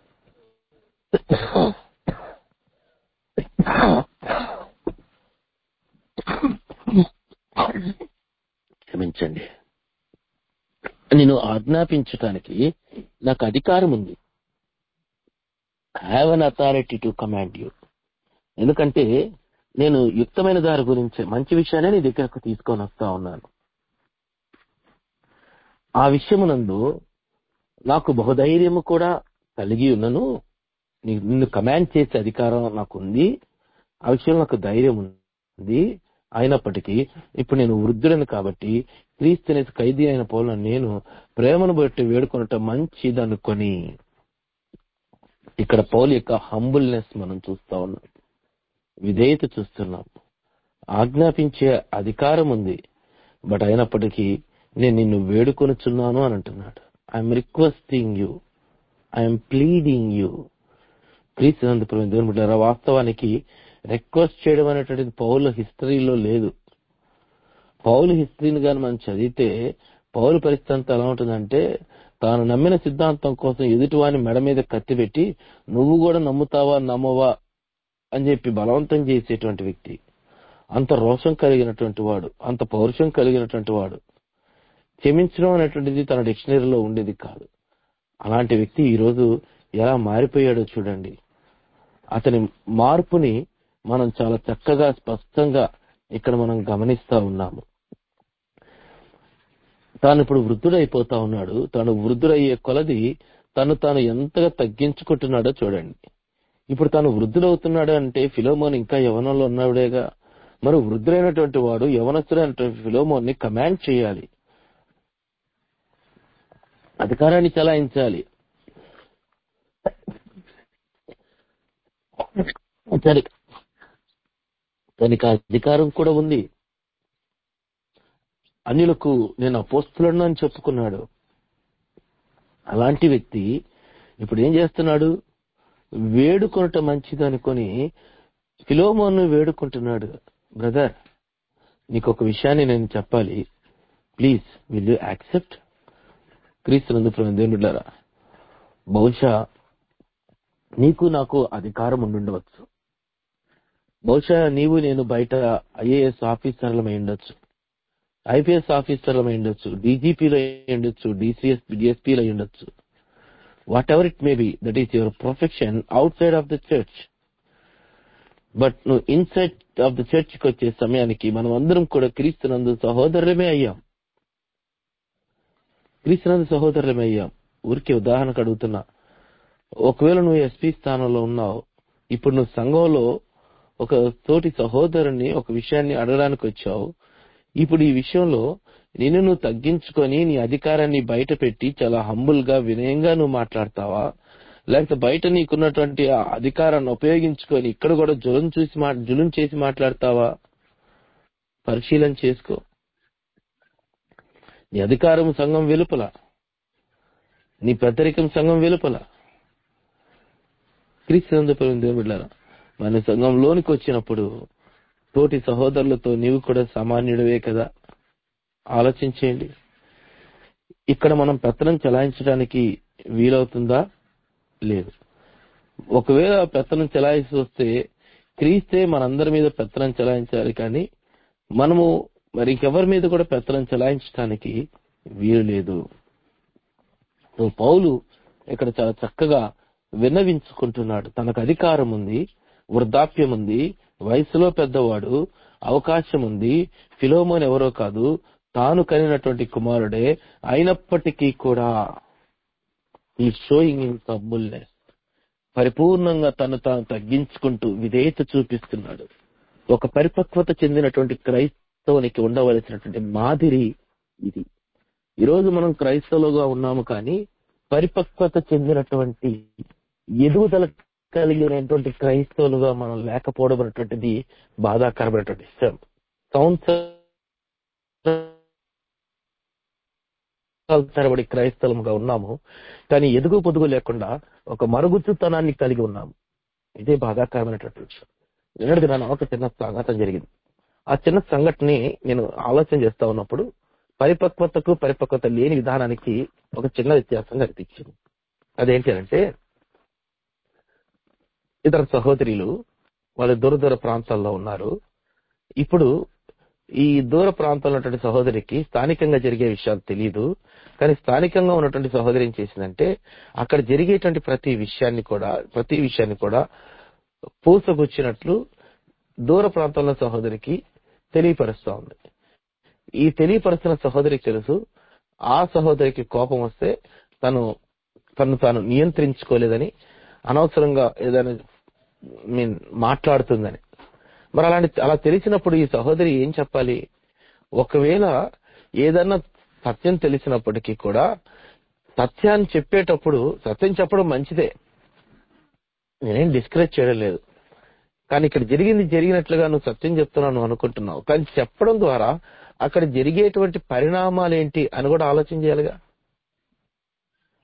క్షమించండి నేను ఆజ్ఞాపించటానికి నాకు అధికారం ఉంది have an authority to command you ఎందుకంటే నేను యుక్తమైన దారి గురించి మంచి విషయాన్ని నీ దగ్గరకు తీసుకొని వస్తా ఉన్నాను ఆ విషయమునందు నాకు బహుధైర్యము కూడా కలిగి ఉన్నను నీ- నిన్ను కమాండ్ చేసే అధికారం నాకు ఉంది ఆ విషయంలో నాకు ధైర్యం ఉంది అయినప్పటికీ ఇప్పుడు నేను వృద్ధుడను కాబట్టి క్రీస్తుని ఖైదీ అయిన పోల నేను ప్రేమను బట్టి వేడుకొనటం మంచిదనుకొని ఇక్కడ పౌలు యొక్క హంబుల్నెస్ మనం చూస్తా ఉన్నాం విధేయత చూస్తున్నాం ఆజ్ఞాపించే అధికారం ఉంది బట్ అయినప్పటికీ నేను నిన్ను వేడుకొనుచున్నాను అని అంటున్నాడు I'm requesting you I'm pleading you క్రీస్తునందు ప్రేమ దేవుని బిడ్డారా వాస్తవానికి రిక్వెస్ట్ చేయడం అనేటువంటిది పౌల హిస్టరీలో లేదు పౌలు హిస్టరీని కానీ మనం చదివితే పౌలు పరిస్థితి అంతా ఎలా ఉంటుందంటే తాను నమ్మిన సిద్ధాంతం కోసం ఎదుటివాని మెడ మీద కత్తి పెట్టి నువ్వు కూడా నమ్ముతావా నమ్మవా అని చెప్పి బలవంతం చేసేటువంటి వ్యక్తి అంత రోషం కలిగినటువంటి వాడు అంత పౌరుషం కలిగినటువంటి వాడు క్షమించడం అనేటువంటిది తన డిక్షనరీలో ఉండేది కాదు అలాంటి వ్యక్తి ఈరోజు ఎలా మారిపోయాడో చూడండి అతని మార్పుని మనం చాలా చక్కగా స్పష్టంగా ఇక్కడ మనం గమనిస్తా ఉన్నాము తాను ఇప్పుడు వృద్ధుడైపోతా ఉన్నాడు తాను వృద్ధుడయ్యే కొలది తను తాను ఎంతగా తగ్గించుకుంటున్నాడో చూడండి ఇప్పుడు తాను వృద్ధుడవుతున్నాడు అంటే ఫిలోమోన్ ఇంకా యవనంలో ఉన్నాడుగా మరి వృద్ధుడైనటువంటి వాడు యవనస్తుడైనటువంటి ఫిలోమోన్ ని కమాండ్ చేయాలి అధికారాన్ని చలాయించాలి సరే తనకి అధికారం కూడా ఉంది అన్యులకు నేను అపోస్తులను అని చెప్పుకున్నాడు అలాంటి వ్యక్తి ఇప్పుడు ఏం చేస్తున్నాడు వేడుకొనటం మంచిది అనుకొని ఫిలోమోను వేడుకుంటున్నాడు బ్రదర్ నీకు ఒక విషయాన్ని నేను చెప్పాలి ప్లీజ్ విల్ యూ యాక్సెప్ట్ క్రీస్తునందు దేవునిలారా బహుశా నీకు నాకు అధికారం ఉండుండవచ్చు బహుశా నీవు నేను బయట ఐఏఎస్ ఆఫీసర్లమై ఉండొచ్చు ఐపీఎస్ ఆఫీసర్లమై ఉండొచ్చు డీజీపీలో ఉండొచ్చు డిసిఎస్ డిఎస్పీలో ఉండొచ్చు whatever it may be that is your profession outside of the church but నువ్వు ఇన్సైడ్ ఆఫ్ ద చర్చ్ కి వచ్చే సమయానికి మనం అందరం కూడా క్రీస్తునందు సహోదరులమే అయ్యాం క్రీస్తునందు సహోదరులమే అయ్యాం ఊరికే ఉదాహరణకు అడుగుతున్నా ఒకవేళ నువ్వు ఎస్పీ స్థానంలో ఉన్నావు ఇప్పుడు నువ్వు సంఘంలో ఒక తోటి సహోదరుని ఒక విషయాన్ని అడగడానికి వచ్చావు ఇప్పుడు ఈ విషయంలో నిన్ను నువ్వు తగ్గించుకొని నీ అధికారాన్ని బయట పెట్టి చాలా హంబుల్ గా వినయంగా నువ్వు మాట్లాడతావా లేకపోతే బయట నీకున్నటువంటి ఆ అధికారాన్ని ఉపయోగించుకొని ఇక్కడ కూడా జులం చూసి మా జులుం చేసి మాట్లాడతావా పరిశీలన చేసుకో నీ అధికారం సంఘం వెలుపల నీ పెద్దరికం సంఘం వెలుపల క్రీస్తునందుపరం దేవుళ్ళారా మన సంఘంలోనికి వచ్చినప్పుడు తోటి సహోదరులతో నీవు కూడా సామాన్యుడివే కదా ఆలోచించేయండి ఇక్కడ మనం పెత్తనం చలాయించడానికి వీలవుతుందా లేదు ఒకవేళ పెత్తనం చలాయిసి వస్తే క్రీస్తే మనందరి మీద పెత్తనం చలాయించాలి కానీ మనము మరి ఇంకెవరి మీద కూడా పెత్తనం చలాయించడానికి వీలు లేదు సో పౌలు ఇక్కడ చాలా చక్కగా విన్నవించుకుంటున్నాడు తనకు అధికారం ఉంది వృద్ధాప్యం ఉంది వయసులో పెద్దవాడు అవకాశం ఉంది ఫిలోమోన్ ఎవరో కాదు తాను కనినటువంటి కుమారుడే అయినప్పటికీ కూడా ఈ షోయింగ్ ఇన్ హంబుల్నెస్ పరిపూర్ణంగా తను తాను తగ్గించుకుంటూ విధేయత చూపిస్తున్నాడు ఒక పరిపక్వత చెందినటువంటి క్రైస్తవునికి ఉండవలసినటువంటి మాదిరి ఇది ఈరోజు మనం క్రైస్తవులుగా ఉన్నాము కానీ పరిపక్వత చెందినటువంటి ఎదుగుదల కలిగినటువంటి క్రైస్తవులుగా మనం లేకపోవడం అనేటువంటిది బాధాకరమైనటువంటి విషయం సంవత్సరాల తరబడి క్రైస్తవులుగా ఉన్నాము కానీ ఎదుగు పొదుగు లేకుండా ఒక మరుగుజ్జుతనాన్ని కలిగి ఉన్నాము ఇదే బాధాకరమైనటువంటి విషయం నిన్నటిది నా ఒక చిన్న సంఘటన జరిగింది ఆ చిన్న సంఘటనని నేను ఆలోచన చేస్తా ఉన్నప్పుడు పరిపక్వతకు పరిపక్వత లేని విధానానికి ఒక చిన్న వ్యత్యాసం కనిపించింది అదేంటి అంటే ఇతర సహోదరులు వాళ్ళు దూర దూర ప్రాంతాల్లో ఉన్నారు ఇప్పుడు ఈ దూర ప్రాంతంలో ఉన్నటువంటి సహోదరికి స్థానికంగా జరిగే విషయాలు తెలియదు కానీ స్థానికంగా ఉన్నటువంటి సహోదరి ఏం చేసిందంటే అక్కడ జరిగేటువంటి ప్రతి విషయాన్ని కూడా ప్రతి విషయాన్ని కూడా పూసగుచ్చినట్లు దూర ప్రాంతంలో సహోదరికి తెలియపరుస్తా ఉంది ఈ తెలియపరుస్తున్న సహోదరికి తెలుసు ఆ సహోదరికి కోపం వస్తే తను తను తాను నియంత్రించుకోలేదని అనవసరంగా ఏదైనా మీన్ మాట్లాడుతుందని మరి అలాంటి అలా తెలిసినప్పుడు ఈ సహోదరి ఏం చెప్పాలి ఒకవేళ ఏదన్నా సత్యం తెలిసినప్పటికీ కూడా సత్యాన్ని చెప్పేటప్పుడు సత్యం చెప్పడం మంచిదే నేనేం డిస్కరేజ్ చేయడం లేదు కానీ ఇక్కడ జరిగింది జరిగినట్లుగా నువ్వు సత్యం చెప్తున్నావు నువ్వు అనుకుంటున్నావు కానీ చెప్పడం ద్వారా అక్కడ జరిగేటువంటి పరిణామాలు ఏంటి అని కూడా ఆలోచన చేయాలిగా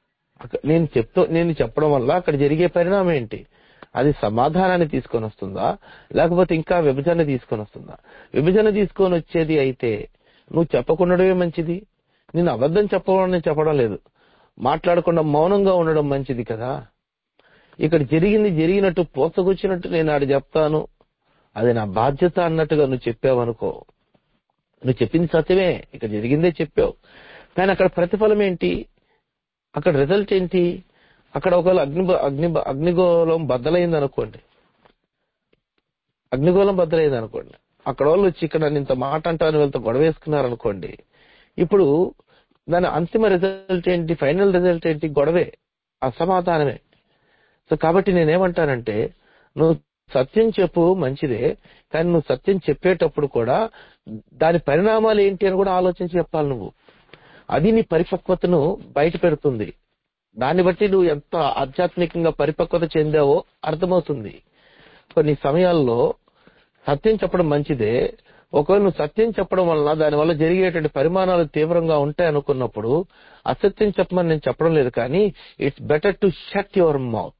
అక్క- నేను చెప్తూ నేను చెప్పడం వల్ల అక్కడ జరిగే పరిణామం ఏంటి అది సమాధానాన్ని తీసుకొని వస్తుందా లేకపోతే ఇంకా విభజన తీసుకొని వస్తుందా విభజన తీసుకొని వచ్చేది అయితే నువ్వు చెప్పకుండానే మంచిది నేను అబద్ధం చెప్పడం నేను చెప్పడం లేదు మాట్లాడకుండా మౌనంగా ఉండడం మంచిది కదా ఇక్కడ జరిగింది జరిగినట్టు పోసకొచ్చినట్టు నేను ఆడ చెప్తాను అది నా బాధ్యత అన్నట్టుగా నువ్వు చెప్పావనుకో నువ్వు చెప్పింది సత్యమే ఇక్కడ జరిగిందే చెప్పావు కానీ అక్కడ ప్రతిఫలం ఏంటి అక్కడ రిజల్ట్ ఏంటి అక్కడ ఒకవేళ అగ్ని అగ్ని అగ్నిగోళం బద్దలైంది అనుకోండి అగ్నిగోళం బద్దలైంది అనుకోండి అక్కడ వాళ్ళు వచ్చి ఇక్కడ నన్ను ఇంత మాట అంటాను వీళ్ళతో గొడవ వేసుకున్నారు అనుకోండి ఇప్పుడు దాని అంతిమ రిజల్ట్ ఏంటి ఫైనల్ రిజల్ట్ ఏంటి గొడవే అసమాధానమే సో కాబట్టి నేనేమంటానంటే నువ్వు సత్యం చెప్పు మంచిదే కానీ నువ్వు సత్యం చెప్పేటప్పుడు కూడా దాని పరిణామాలు ఏంటి అని కూడా ఆలోచించి చెప్పాలి నువ్వు అది నీ పరిపక్వతను బయట పెడుతుంది దాన్ని బట్టి నువ్వు ఎంత ఆధ్యాత్మికంగా పరిపక్వత చెందావో అర్థమవుతుంది కొన్ని సమయాల్లో సత్యం చెప్పడం మంచిదే ఒకవేళ నువ్వు సత్యం చెప్పడం వలన దాని వల్ల జరిగేటువంటి పరిమాణాలు తీవ్రంగా ఉంటాయి అనుకున్నప్పుడు అసత్యం చెప్పమని నేను చెప్పడం లేదు కానీ it's better to shut your mouth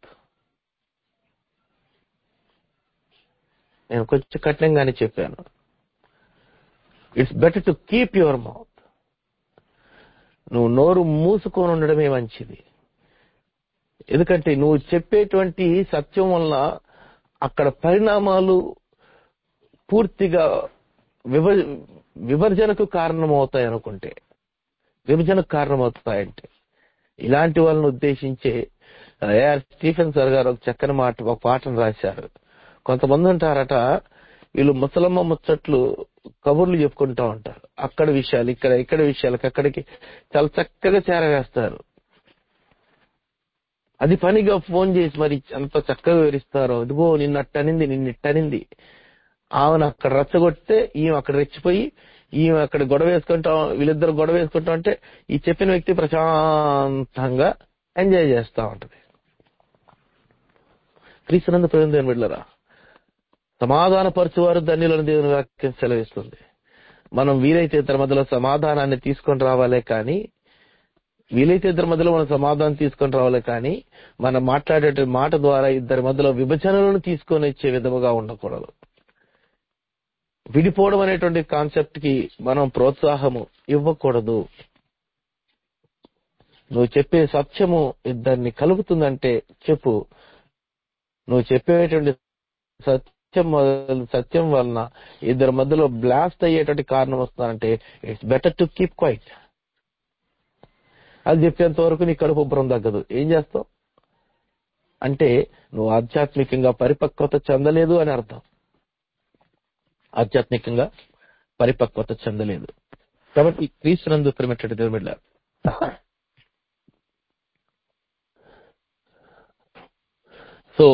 నేను కొంచెం కఠినంగానే చెప్పాను it's better to keep your mouth నువ్వు నోరు మూసుకొని ఉండడమే మంచిది ఎందుకంటే నువ్వు చెప్పేటువంటి సత్యం వల్ల అక్కడ పరిణామాలు పూర్తిగా విభ విభజనకు కారణమవుతాయి అనుకుంటే విభజనకు కారణమవుతాయంటే ఇలాంటి వాళ్ళని ఉద్దేశించే ఏఆర్ స్టీఫెన్ సార్ గారు ఒక చక్కని మాట ఒక పాటను రాశారు కొంతమంది ఉంటారట వీళ్ళు ముసలమ్మ ముచ్చట్లు కబుర్లు చెప్పుకుంటా ఉంటారు అక్కడ విషయాలు ఇక్కడ ఇక్కడ విషయాలకు అక్కడికి చాలా చక్కగా చేరవేస్తారు అది పనిగా ఫోన్ చేసి మరి అంత చక్కగా వివరిస్తారు ఇదిగో నిన్ను అట్టనింది నిన్ను ఇట్టనింది ఆమెను అక్కడ రెచ్చగొడితే ఈమె అక్కడ రెచ్చిపోయి ఈమె అక్కడ గొడవ వేసుకుంటాం వీళ్ళిద్దరు గొడవ వేసుకుంటాం అంటే ఈ చెప్పిన వ్యక్తి ప్రశాంతంగా ఎంజాయ్ చేస్తా ఉంటది క్రీస్తునందు ప్రేమ దేవుని బిడ్డలారా సమాధాన పరచువారు ధన్యులను దేవుని వాక్యం సెలవిస్తుంది మనం వీలైతే ఇద్దరి మధ్యలో సమాధానాన్ని తీసుకొని రావాలే కానీ వీలైతే ఇద్దరి మధ్యలో మనం సమాధానం తీసుకొని రావాలి కానీ మనం మాట్లాడే మాట ద్వారా ఇద్దరి మధ్యలో విభజనలను తీసుకొని వచ్చే విధముగా ఉండకూడదు విడిపోవడం అనేటువంటి కాన్సెప్ట్ కి మనం ప్రోత్సాహము ఇవ్వకూడదు నువ్వు చెప్పే సత్యము ఇద్దరిని కలుపుతుందంటే చెప్పు నువ్వు చెప్పేటువంటి సత్యం మొదలు- సత్యం వలన ఇద్దరి మధ్యలో బ్లాస్ట్ అయ్యేటువంటి కారణం వస్తుందంటే it's better to keep quiet అది చెప్పేంత వరకు నీ కడుపు ఉబ్బరం తగ్గదు ఏం చేస్తావు అంటే నువ్వు ఆధ్యాత్మికంగా పరిపక్వత చెందలేదు అని అర్థం ఆధ్యాత్మికంగా పరిపక్వత చెందలేదు కాబట్టి క్రీస్తునందు ప్రేమటువంటి దేవుని బిడ్డ సో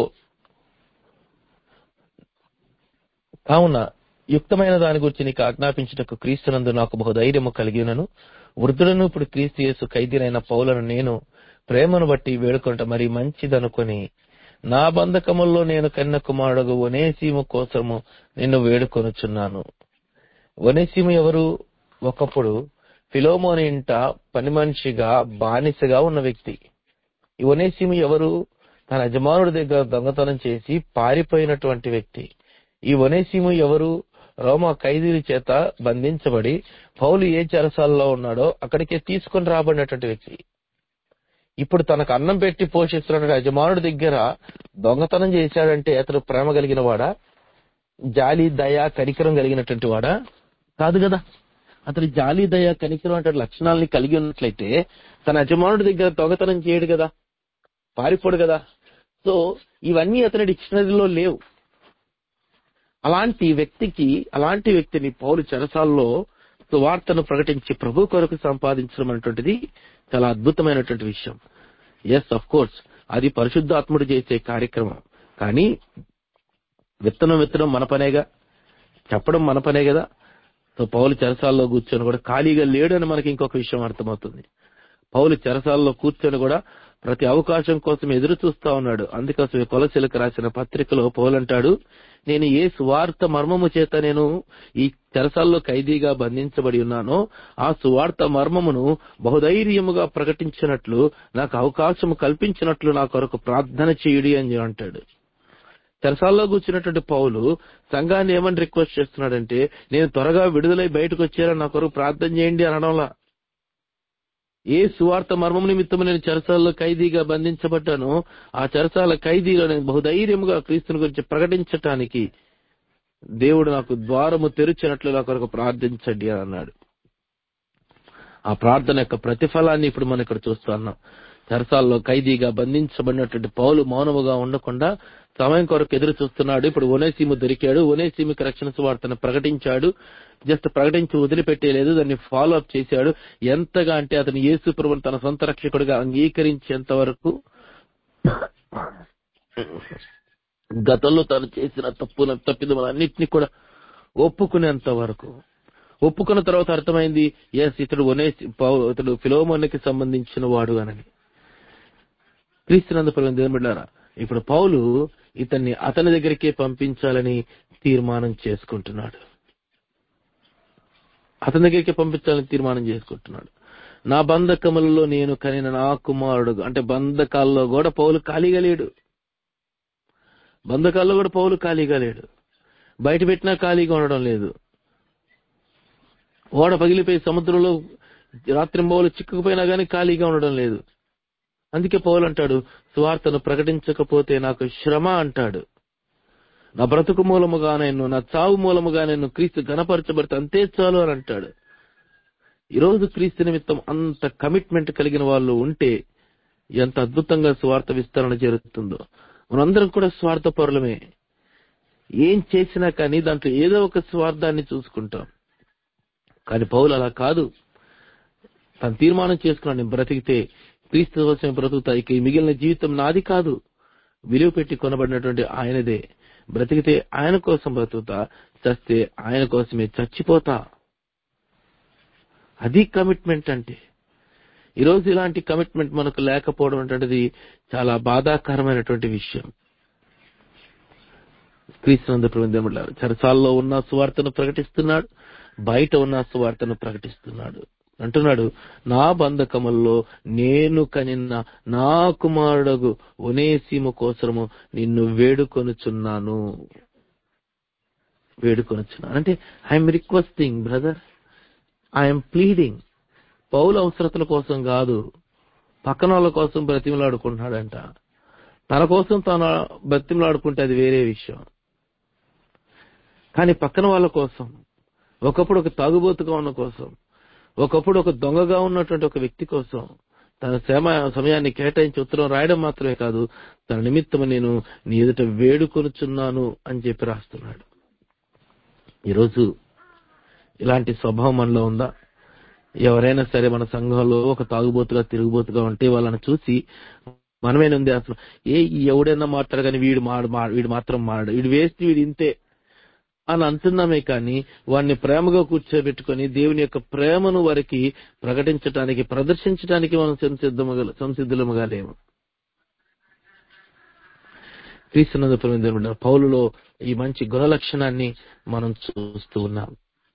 కావున యుక్తమైన దాని గురించి నీకు ఆజ్ఞాపించుటకు క్రీస్తునందు నాకు బహుధైర్యము కలిగినను వృద్ధులను ఇప్పుడు క్రీస్తు యేసు ఖైదీనైన పౌలను నేను ప్రేమను బట్టి వేడుకొనట మరి మంచిదనుకొని నా బంధకముల్లో నేను కన్న కుమారుడు ఒనేసీము కోసము నిన్ను వేడుకొనుచున్నాను ఒనేసీము ఎవరు ఒకప్పుడు ఫిలోమోని ఇంట పని మనిషిగా బానిసగా ఉన్న వ్యక్తి ఈ ఒనేసీము ఎవరు తన యజమానుడి దగ్గర దొంగతనం చేసి పారిపోయినటువంటి వ్యక్తి ఈ ఒనేసీము ఎవరు రోమా ఖైదీల చేత బంధించబడి పౌలు ఏ చెరసాలలో ఉన్నాడో అక్కడికి తీసుకొని రాబడినటువంటి వ్యక్తి ఇప్పుడు తనకు అన్నం పెట్టి పోషిస్తున్న యజమానుడి దగ్గర దొంగతనం చేశాడంటే అతను ప్రేమ కలిగిన వాడా జాలి దయ కనికరం కలిగినటువంటి వాడా కాదు కదా అతని జాలి దయ కనికరం అంటే లక్షణాలని కలిగి ఉన్నట్లయితే తన యజమానుడి దగ్గర దొంగతనం చేయడు కదా పారిపోడు కదా సో ఇవన్నీ అతని డిక్షనరీలో లేవు అలాంటి వ్యక్తికి అలాంటి వ్యక్తిని పౌరు చెరసాల్లో సువార్తను ప్రకటించి ప్రభు కొరకు సంపాదించడం అనేటువంటిది చాలా అద్భుతమైనటువంటి విషయం ఎస్ అఫ్ కోర్స్ అది పరిశుద్ధాత్ముడు చేసే కార్యక్రమం కానీ విత్తనం విత్తనం మన పనేగా చెప్పడం మన పనే కదా సో పౌలు చెరసాల్లో కూర్చొని కూడా ఖాళీగా లేడు అని మనకి ఇంకొక విషయం అర్థమవుతుంది పౌలు చెరసాల్లో కూర్చొని కూడా ప్రతి అవకాశం కోసం ఎదురు చూస్తా ఉన్నాడు అందుకోసమే కొలసీలకు రాసిన పత్రికలో పౌలంటాడు నేను ఏ సువార్త మర్మము చేత నేను ఈ చెరసాల్లో ఖైదీగా బంధించబడి ఉన్నానో ఆ సువార్త మర్మమును బహుధైర్యముగా ప్రకటించినట్లు నాకు అవకాశం కల్పించినట్లు నా కొరకు ప్రార్థన చేయుడి అని అంటాడు చెరసాల్లో కూర్చున్నటువంటి పౌలు సంఘాన్ని ఏమని రిక్వెస్ట్ చేస్తున్నాడంటే నేను త్వరగా విడుదలై బయటకు వచ్చేలా నా కొరకు ప్రార్థన చేయండి అనడంలా ఏ సువార్త మర్మం నిమిత్తం నేను చెరసాల్లో ఖైదీగా బంధించబడ్డానో ఆ చెరసాల ఖైదీలో నేను బహుధైర్యముగా క్రీస్తుని గురించి ప్రకటించటానికి దేవుడు నాకు ద్వారము తెరిచినట్లు నా కొరకు ప్రార్థించండి అని అన్నాడు ఆ ప్రార్థన యొక్క ప్రతిఫలాన్ని ఇప్పుడు మనం ఇక్కడ చూస్తున్నాం చెరసాల్లో ఖైదీగా బంధించబడినటువంటి పౌలు మౌనముగా ఉండకుండా సమయం కొరకు ఎదురు చూస్తున్నాడు ఇప్పుడు ఒనేసీము దొరికాడు ఒనేసీముకి రక్షణ సువార్తను ప్రకటించాడు జస్ట్ ప్రకటించి వదిలిపెట్టేలేదు దాన్ని ఫాలో అప్ చేశాడు ఎంతగా అంటే అతను యేసు ప్రభుని తన సొంత రక్షకుడిగా అంగీకరించేంత వరకు గతంలో తను చేసిన తప్పున తప్పిదములన్నింటినీ కూడా ఒప్పుకునేంత వరకు ఒప్పుకున్న తర్వాత అర్థమైంది ఎస్ ఇతడు ఒనేసి పౌ- ఇతడు ఫిలోమోనికి సంబంధించిన వాడు అనని క్రీస్తునందు దేవుడారా ఇప్పుడు పౌలు ఇతన్ని అతని దగ్గరికే పంపించాలని తీర్మానం చేసుకుంటున్నాడు అతని దగ్గరికి పంపించాలని తీర్మానం చేసుకుంటున్నాడు నా బంధకములలో నేను కనిన నా కుమారుడు అంటే బంధకాల్లో కూడా పౌలు ఖాళీగా లేడు బంధకాల్లో కూడా పౌలు ఖాళీగా లేడు బయట పెట్టినా ఖాళీగా ఉండడం లేదు ఓడ పగిలిపోయి సముద్రంలో రాత్రింబవులు చిక్కుకుపోయినా గానీ ఖాళీగా ఉండడం లేదు అందుకే పౌలు అంటాడు సువార్తను ప్రకటించకపోతే నాకు శ్రమ అంటాడు నా బ్రతుకు మూలముగా నేను నా చావు మూలముగా నేను క్రీస్తు గణపరచబడితే అంతే చాలు అని అంటాడు ఈరోజు క్రీస్తు నిమిత్తం అంత కమిట్మెంట్ కలిగిన వాళ్ళు ఉంటే ఎంత అద్భుతంగా స్వార్థ విస్తరణ జరుగుతుందో మనందరం కూడా స్వార్థపరులమే ఏం చేసినా కానీ దాంట్లో ఏదో ఒక స్వార్థాన్ని చూసుకుంటాం కానీ పౌలు అలా కాదు తను తీర్మానం చేసుకున్నాడు నేను బ్రతికితే క్రీస్తు కోసం బ్రతుకుతా ఇక ఈ మిగిలిన జీవితం నాది కాదు విలువ పెట్టి కొనబడినటువంటి ఆయనదే బ్రతికితే ఆయన కోసం బ్రతుకుతా చస్తే ఆయన కోసమే చచ్చిపోతా అది కమిట్మెంట్ అంటే ఈరోజు ఇలాంటి కమిట్మెంట్ మనకు లేకపోవడం అనేటువంటిది చాలా బాధాకరమైనటువంటి విషయం క్రీస్తునందు చరసాల్లో ఉన్న సువార్తను ప్రకటిస్తున్నాడు బయట ఉన్న సువార్తను ప్రకటిస్తున్నాడు అంటున్నాడు నా బంధకముల్లో నేను కనిన్న నా కుమారుడగు ఒనేసిము కోసము నిన్ను వేడుకొనుచున్నాను వేడుకొనుచున్నాను అంటే I'm requesting brother I'm pleading పౌల అవసరతల కోసం కాదు పక్కన వాళ్ళ కోసం బ్రతిమలాడుకుంటున్నాడంట తన కోసం తాను బ్రతిమలాడుకుంటే అది వేరే విషయం కానీ పక్కన వాళ్ళ కోసం ఒకప్పుడు ఒక తాగుబోతుగా ఉన్న కోసం ఒకప్పుడు ఒక దొంగగా ఉన్నటువంటి ఒక వ్యక్తి కోసం తన శ్రమ సమయాన్ని కేటాయించి ఉత్తరం రాయడం మాత్రమే కాదు తన నిమిత్తం నేను నీ ఎదుట వేడుకొనుచున్నాను అని చెప్పి రాస్తున్నాడు ఈరోజు ఇలాంటి స్వభావం మనలో ఉందా ఎవరైనా సరే మన సంఘంలో ఒక తాగుబోతుగా తిరుగుబోతుగా ఉంటే వాళ్ళని చూసి మనమేనుంది అసలు ఏ ఈ ఎవడైనా మాట్లాడు కానీ వీడు మాడు మా- వీడు మాత్రం మాడు వీడు వేస్ట్ వీడు ఇంతే అని అంటున్నామే కానీ వాడిని ప్రేమగా కూర్చోబెట్టుకొని దేవుని యొక్క ప్రేమను వారికి ప్రకటించడానికి ప్రదర్శించడానికి మనం సంసిద్ధముగా సంసిద్ధులముగా లేము క్రీస్తునందు పౌలులో ఈ మంచి గుణ లక్షణాన్ని మనం చూస్తూ ఉన్నాం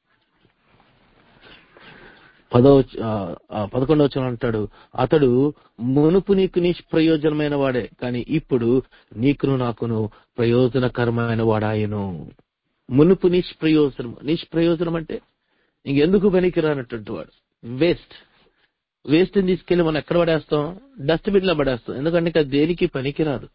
పదో పదకొండవ వచనం అంటాడు అతడు మునుపు నీకు నిష్ప్రయోజనమైన వాడే కానీ ఇప్పుడు నీకును నాకును ప్రయోజనకరమైన వాడాయను మునుపు నిష్ప్రయోజనం నిష్ప్రయోజనం అంటే ఇంకెందుకు పనికిరానటువంటి వాడు వేస్ట్ వేస్ట్ తీసుకెళ్లి మనం ఎక్కడ పడేస్తాం డస్ట్బిన్ లో పడేస్తాం ఎందుకంటే ఇంకా దేనికి పనికిరాదు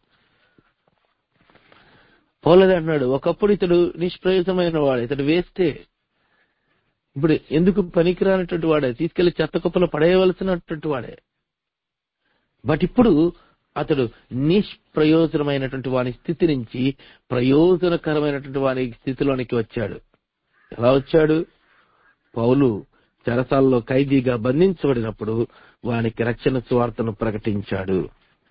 పోలదే అంటున్నాడు ఒకప్పుడు ఇతడు నిష్ప్రయోజనమైన వాడు ఇతడు వేస్టే ఇప్పుడు ఎందుకు పనికిరానటువంటి వాడే తీసుకెళ్లి చెత్త కుప్పలో పడేయవలసినటువంటి వాడే బట్ ఇప్పుడు అతడు నిష్ప్రయోజనమైనటువంటి వాని స్థితి నుంచి ప్రయోజనకరమైనటువంటి వాని స్థితిలోనికి వచ్చాడు ఎలా వచ్చాడు పౌలు చెరసాల్లో ఖైదీగా బంధించబడినప్పుడు వానికి రక్షణ స్వార్థను ప్రకటించాడు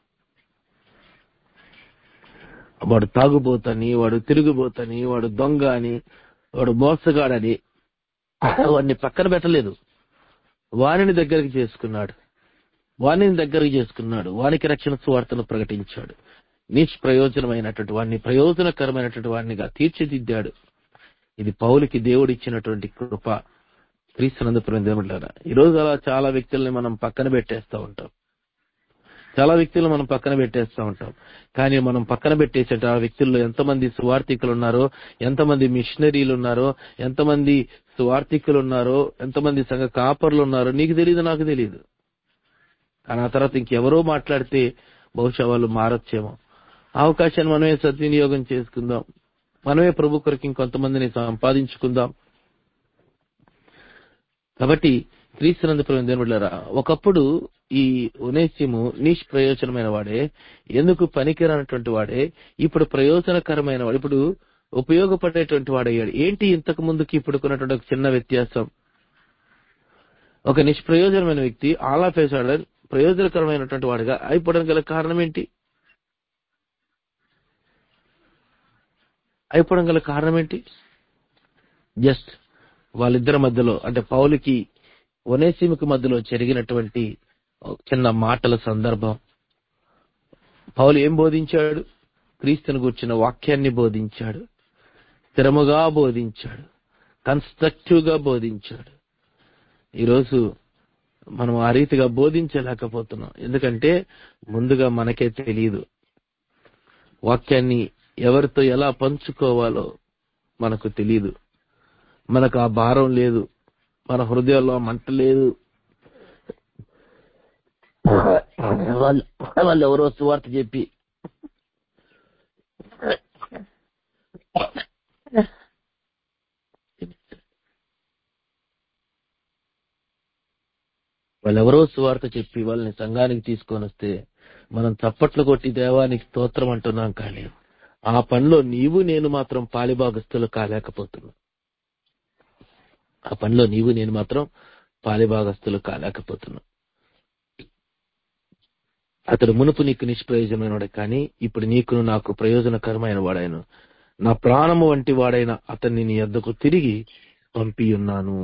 వాడు తాగుబోతని వాడు తిరుగుబోతని వాడు దొంగ అని వాడు మోసగాడని వాడిని పక్కన పెట్టలేదు వారిని దగ్గరికి చేసుకున్నాడు వాణిని దగ్గరకు చేసుకున్నాడు వానికి రక్షణ సువార్తను ప్రకటించాడు నిష్ప్రయోజనమైనటువంటి వాడిని ప్రయోజనకరమైనటువంటి వాడినిగా తీర్చిదిద్దాడు ఇది పౌలికి దేవుడు ఇచ్చినటువంటి కృప క్రీస్తునందుపురం దేవుళ్ళారా ఈ రోజు అలా చాలా వ్యక్తుల్ని మనం పక్కన పెట్టేస్తా ఉంటాం చాలా వ్యక్తులు మనం పక్కన పెట్టేస్తా ఉంటాం కానీ మనం పక్కన పెట్టేసే ఆ వ్యక్తుల్లో ఎంతమంది సువార్థికులు ఉన్నారో ఎంతమంది మిషనరీలు ఉన్నారో ఎంతమంది సువార్థికులు ఉన్నారో ఎంతమంది సంఘ కాపర్లు ఉన్నారో నీకు తెలియదు నాకు తెలియదు కానీ ఆ తర్వాత ఇంకెవరో మాట్లాడితే బహుశా వాళ్ళు మారొచ్చేమో ఆ అవకాశాన్ని మనమే సద్వినియోగం చేసుకుందాం మనమే ప్రభు కొరకు ఇంకొంతమందిని సంపాదించుకుందాం కాబట్టి క్రీస్తునందు దేవుళ్ళారా ఒకప్పుడు ఈ ఉనేసిము నిష్ప్రయోజనమైన వాడే ఎందుకు పనికిరానటువంటి వాడే ఇప్పుడు ప్రయోజనకరమైన వాడు ఇప్పుడు ఉపయోగపడేటువంటి వాడయ్యాడు ఏంటి ఇంతకు ముందుకి ఇప్పుడు కొన్నటువంటి ఒక చిన్న వ్యత్యాసం ఒక నిష్ప్రయోజనమైన వ్యక్తి ఆలా ఫేసాడర్ ప్రయోజనకరమైనటువంటి వాడిగా అయిపోవడానికి గల కారణం ఏంటి అయిపోవడం గల కారణం ఏంటి జస్ట్ వాళ్ళిద్దరి మధ్యలో అంటే పౌలుకి ఒనేసిమికి మధ్యలో జరిగినటువంటి చిన్న మాటల సందర్భం పౌలు ఏం బోధించాడు క్రీస్తుని కూర్చున్న వాక్యాన్ని బోధించాడు స్థిరముగా బోధించాడు కన్స్ట్రక్టివ్ గా బోధించాడు ఈరోజు మనం ఆ రీతిగా బోధించలేకపోతున్నాం ఎందుకంటే ముందుగా మనకే తెలియదు వాక్యాన్ని ఎవరితో ఎలా పంచుకోవాలో మనకు తెలియదు మనకు ఆ భారం లేదు మన హృదయంలో మంట లేదు వాళ్ళు వాళ్ళు ఎవరో సువార్త చెప్పి వాళ్ళెవరో సువార్త చెప్పి వాళ్ళని సంఘానికి తీసుకొని వస్తే మనం చప్పట్లు కొట్టి దేవానికి స్తోత్రం అంటున్నాం కానీ ఆ పనిలో నీవు నేను మాత్రం పాలిభాగస్తులు కాలేకపోతున్నాం ఆ పనిలో నీవు నేను మాత్రం పాలిభాగస్తులు కాలేకపోతున్నాం అతడు మునుపు నీకు నిష్ప్రయోజనమైన వాడే కానీ ఇప్పుడు నీకును నాకు ప్రయోజనకరమైన వాడాయను నా ప్రాణము వంటి వాడైన అతన్ని నీ వద్దకు తిరిగి పంపియున్నాను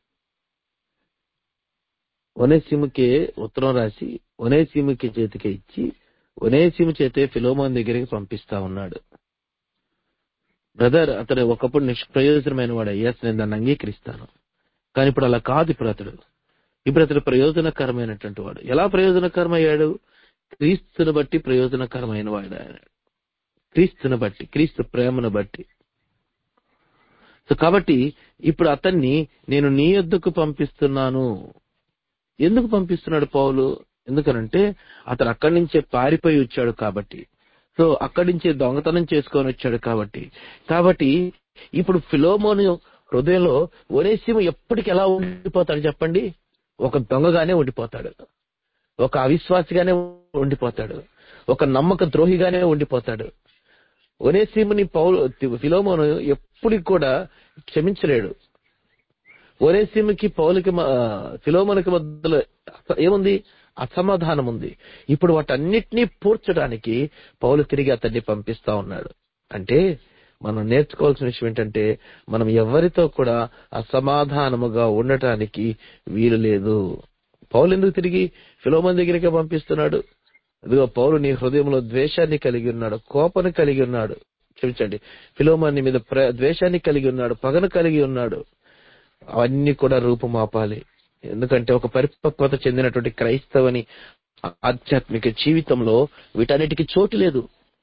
ఒనేసిముకే ఉత్తరం రాసి ఒనేసిముకి చేతికి ఇచ్చి ఒనేసిము చేతే ఫిలోమోన్ దగ్గరికి పంపిస్తా ఉన్నాడు బ్రదర్ అతడు ఒకప్పుడు నిష్ప్రయోజనమైన వాడు అయ్యాస్ నేను దాన్ని అంగీకరిస్తాను కానీ ఇప్పుడు అలా కాదు ఇప్పుడు అతడు ఇప్పుడు అతడు ప్రయోజనకరమైనటువంటి వాడు ఎలా ప్రయోజనకరమయ్యాడు క్రీస్తుని బట్టి ప్రయోజనకరమైన వాడు ఆయన క్రీస్తుని బట్టి క్రీస్తు ప్రేమను బట్టి సో కాబట్టి ఇప్పుడు అతన్ని నేను నీ యొద్దకు పంపిస్తున్నాను ఎందుకు పంపిస్తున్నాడు పౌలు ఎందుకనంటే అతను అక్కడి నుంచే పారిపోయి వచ్చాడు కాబట్టి సో అక్కడి నుంచే దొంగతనం చేసుకొని వచ్చాడు కాబట్టి కాబట్టి ఇప్పుడు ఫిలోమోని హృదయంలో ఒరేసిము ఎప్పటికి ఎలా ఉండిపోతాడు చెప్పండి ఒక దొంగగానే ఉండిపోతాడు ఒక అవిశ్వాసిగానే ఉండిపోతాడు ఒక నమ్మక ద్రోహిగానే ఉండిపోతాడు ఒనేసీముని పౌలు ఫిలోమోను ఎప్పటికి కూడా క్షమించలేడు ఒరేసీముకి పౌలకి ఫిలోమోనికి మధ్యలో ఏముంది అసమాధానం ఉంది ఇప్పుడు వాటన్నిటినీ పూడ్చడానికి పౌలు తిరిగి అతన్ని పంపిస్తా ఉన్నాడు అంటే మనం నేర్చుకోవాల్సిన విషయం ఏంటంటే మనం ఎవరితో కూడా అసమాధానముగా ఉండటానికి వీలు లేదు పౌలు ఎందుకు తిరిగి ఫిలోమన్ దగ్గరికి పంపిస్తున్నాడు ఇదిగో పౌలు నీ హృదయంలో ద్వేషాన్ని కలిగి ఉన్నాడు కోపను కలిగి ఉన్నాడు క్షమించండి ఫిలోమాన్ని మీద ద్వేషాన్ని కలిగి ఉన్నాడు పగను కలిగి ఉన్నాడు అవన్నీ కూడా రూపుమాపాలి ఎందుకంటే ఒక పరిపక్వత చెందినటువంటి క్రైస్తవని ఆధ్యాత్మిక జీవితంలో వీటన్నిటికీ చోటు లేదు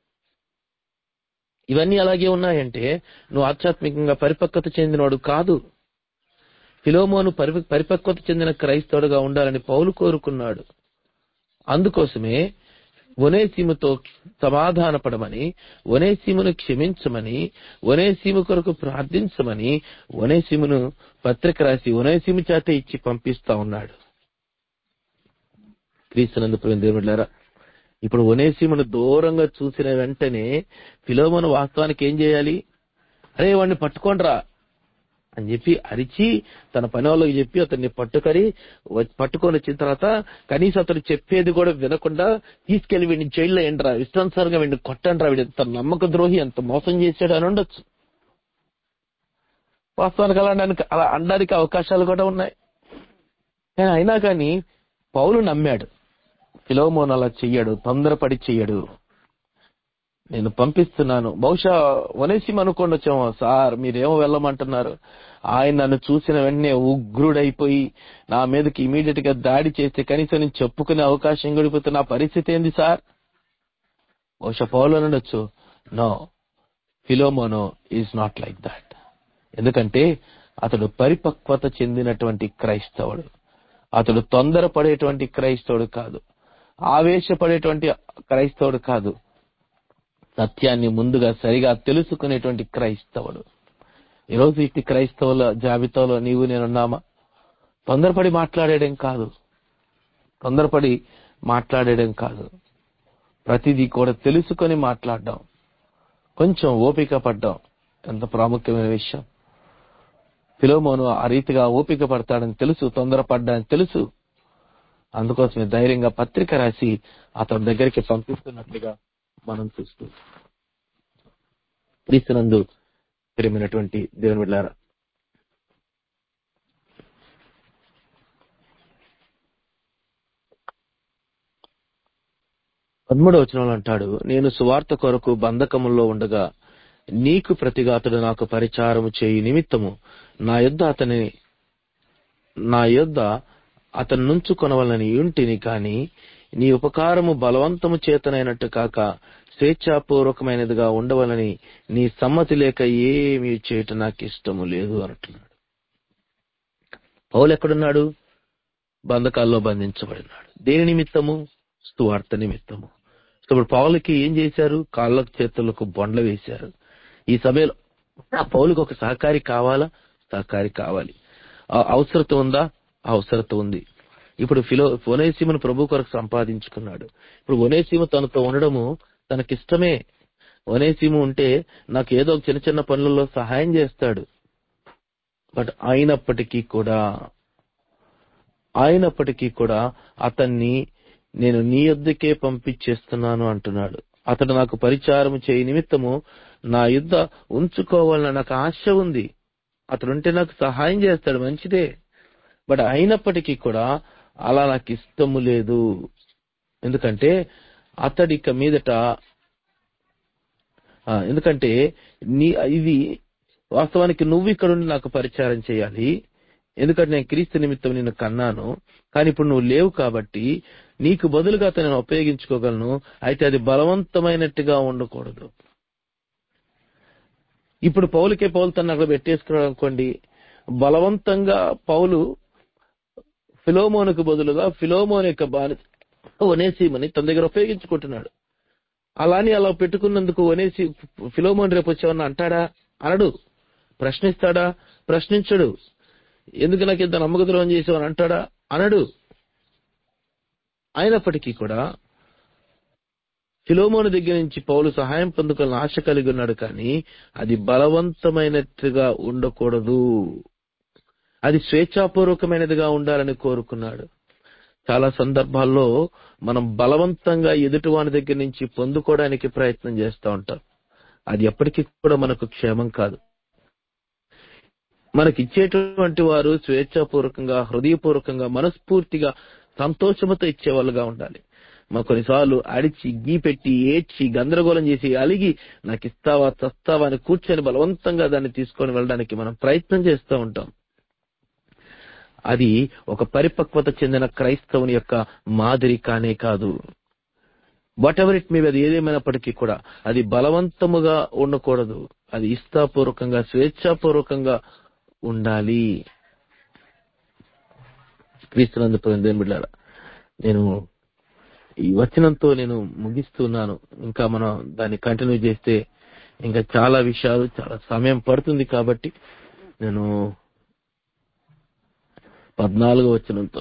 ఇవన్నీ అలాగే ఉన్నాయంటే నువ్వు ఆధ్యాత్మికంగా పరిపక్వత చెందినవాడు కాదు ఫిలోమోను పరిపక్వత చెందిన క్రైస్తవుడుగా ఉండాలని పౌలు కోరుకున్నాడు అందుకోసమే ఒనేసీముతో సమాధానపడమని ఒనేసీమును క్షమించమని ఒనేసీము కొరకు ప్రార్థించమని ఒనేసీమును పత్రిక రాసి ఒనేసీము చేత ఇచ్చి పంపిస్తా ఉన్నాడు క్రీస్తునందు దేవుళ్ళారా ఇప్పుడు ఒనేసీమును దూరంగా చూసిన వెంటనే ఫిలోమోను వాస్తవానికి ఏం చేయాలి అరే వాడిని పట్టుకోండ్రా అని చెప్పి అరిచి తన పని వాళ్ళకి చెప్పి అతన్ని పట్టుకొని పట్టుకొని వచ్చిన తర్వాత కనీసం అతను చెప్పేది కూడా వినకుండా తీసుకెళ్లి వీడిని జైల్లో ఎండరా ఇష్టానుసారంగా వీడిని కొట్టండ్రా వీడి తన నమ్మక ద్రోహి ఎంత మోసం చేశాడు అని ఉండొచ్చు వాస్తవానికి అలా అనడానికి అలా అనడానికి అవకాశాలు కూడా ఉన్నాయి కానీ అయినా కానీ పౌలు నమ్మాడు ఫిలోమోన్ అలా చెయ్యడు తొందరపడి చెయ్యడు నేను పంపిస్తున్నాను బహుశా వనేసిం అనుకోండి వచ్చాము సార్ మీరేమో వెళ్ళమంటున్నారు ఆయన నన్ను చూసిన వెంటనే ఉగ్రుడైపోయి నా మీదకి ఇమీడియట్ గా దాడి చేస్తే కనీసం నేను చెప్పుకునే అవకాశం గడిపోతే నా పరిస్థితి ఏంది సార్ బహుశా పౌలు అనొచ్చు నో ఫిలోమోనో ఈజ్ నాట్ లైక్ దాట్ ఎందుకంటే అతడు పరిపక్వత చెందినటువంటి క్రైస్తవుడు అతడు తొందరపడేటువంటి క్రైస్తవుడు కాదు ఆవేశపడేటువంటి క్రైస్తవుడు కాదు సత్యాన్ని ముందుగా సరిగా తెలుసుకునేటువంటి క్రైస్తవుడు ఈరోజు ఇట్టి క్రైస్తవుల జాబితాలో నీవు నేనున్నామా తొందరపడి మాట్లాడేయడం కాదు తొందరపడి మాట్లాడేయడం కాదు ప్రతిదీ కూడా తెలుసుకొని మాట్లాడడం కొంచెం ఓపిక పడ్డం ఎంత ప్రాముఖ్యమైన విషయం ఫిలోమోను ఆ రీతిగా ఓపిక పడతాడని తెలుసు తొందరపడ్డాని తెలుసు అందుకోసమే ధైర్యంగా పత్రిక రాసి అతని దగ్గరికి పంపిస్తున్నట్లుగా మనం చూస్తూ క్రీస్తునందు ప్రియమైనటువంటి దేవుని బిడ్డారా పదమూడవ వచనంలో అంటాడు నేను సువార్త కొరకు బంధకములో ఉండగా నీకు ప్రతిగాతుడు నాకు పరిచారము చేయి నిమిత్తము నా యొద్ద అతని నా యొద్ద అతను నుంచుకొనవలని ఇంటిని కాని నీ ఉపకారము బలవంతము చేతనైనట్టు కాక స్వేచ్ఛాపూర్వకమైనదిగా ఉండవలని నీ సమ్మతి లేక ఏమీ చేయటం నాకు ఇష్టము లేదు అంటున్నాడు పౌలు ఎక్కడున్నాడు బంధకాల్లో బంధించబడినాడు దేని నిమిత్తము సువార్త నిమిత్తము సో ఇప్పుడు పౌలకి ఏం చేశారు కాళ్ళకు చేతులకు బొండ్ల వేశారు ఈ సభలో ఆ పౌలకు ఒక సహకారి కావాలా సహకారి కావాలి ఆ అవసరత ఉందా ఆ అవసరత ఉంది ఇప్పుడు ఫిలో ఒనేసీమను ప్రభు కొరకు సంపాదించుకున్నాడు ఇప్పుడు ఒనేసీమ తనతో ఉండడము తనకిష్టమే ఒనేసీమ ఉంటే నాకు ఏదో ఒక చిన్న చిన్న పనులలో సహాయం చేస్తాడు బట్ అయినప్పటికీ కూడా అయినప్పటికీ కూడా అతన్ని నేను నీ యొద్దకే పంపించేస్తున్నాను అంటున్నాడు అతడు నాకు పరిచారం చేయి నిమిత్తము నా యుద్ధ ఉంచుకోవాలని నాకు ఆశ ఉంది అతడుంటే నాకు సహాయం చేస్తాడు మంచిదే బట్ అయినప్పటికీ కూడా అలా నాకు ఇష్టము లేదు ఎందుకంటే అతడిక మీదట ఆ, ఎందుకంటే నీ ఇది వాస్తవానికి నువ్వు ఇక్కడ ఉండి నాకు పరిచారం చేయాలి ఎందుకంటే నేను క్రీస్తు నిమిత్తం నిన్ను కన్నాను కానీ ఇప్పుడు నువ్వు లేవు కాబట్టి నీకు బదులుగా అతను నేను ఉపయోగించుకోగలను అయితే అది బలవంతమైనట్టుగా ఉండకూడదు ఇప్పుడు పౌలుకే పౌలు తను అక్కడ పెట్టేసుకున్నాడు అనుకోండి బలవంతంగా పౌలు ఫిలోమోనుకు బదులుగా ఫిలోమోన్ యొక్క బాని ఒనేసీమని తన దగ్గర ఉపయోగించుకుంటున్నాడు అలాని అలా పెట్టుకున్నందుకు ఒనేసి ఫిలోమోన్ రేపు వచ్చేవన్నా అంటాడా అనడు ప్రశ్నిస్తాడా ప్రశ్నించడు ఎందుకు నాకు ఇంత నమ్మకద్రోహం చేసేవని అంటాడా అనడు అయినప్పటికీ కూడా ఫిలోమోను దగ్గర నుంచి పౌలు సహాయం పొందుకోవాలని ఆశ కలిగి ఉన్నాడు కానీ అది బలవంతమైనట్టుగా ఉండకూడదు అది స్వేచ్ఛాపూర్వకమైనదిగా ఉండాలని కోరుకున్నాడు చాలా సందర్భాల్లో మనం బలవంతంగా ఎదుటివాని దగ్గర నుంచి పొందుకోవడానికి ప్రయత్నం చేస్తూ ఉంటాం అది ఎప్పటికీ కూడా మనకు క్షేమం కాదు మనకి ఇచ్చేటువంటి వారు స్వేచ్ఛాపూర్వకంగా హృదయపూర్వకంగా మనస్ఫూర్తిగా సంతోషముతో ఇచ్చేవాళ్ళుగా ఉండాలి మా కొన్నిసార్లు అడిచి గీ పెట్టి ఏడ్చి గందరగోళం చేసి అలిగి నాకు ఇస్తావా చస్తావా అని కూర్చొని బలవంతంగా దాన్ని తీసుకొని వెళ్ళడానికి మనం ప్రయత్నం చేస్తూ ఉంటాం అది ఒక పరిపక్వత చెందిన క్రైస్తవుని యొక్క మాదిరి కానే కాదు వాట్ ఎవర్ ఇట్ మీద అది ఏదేమైనప్పటికీ కూడా అది బలవంతముగా ఉండకూడదు అది ఇష్టాపూర్వకంగా స్వేచ్ఛాపూర్వకంగా ఉండాలి క్రీస్తునందు దేవుని బిడ్డారా నేను ఈ వచనంతో నేను ముగిస్తున్నాను ఇంకా మనం దాన్ని కంటిన్యూ చేస్తే ఇంకా చాలా విషయాలు చాలా సమయం పడుతుంది కాబట్టి నేను పద్నాలుగో వచనంతో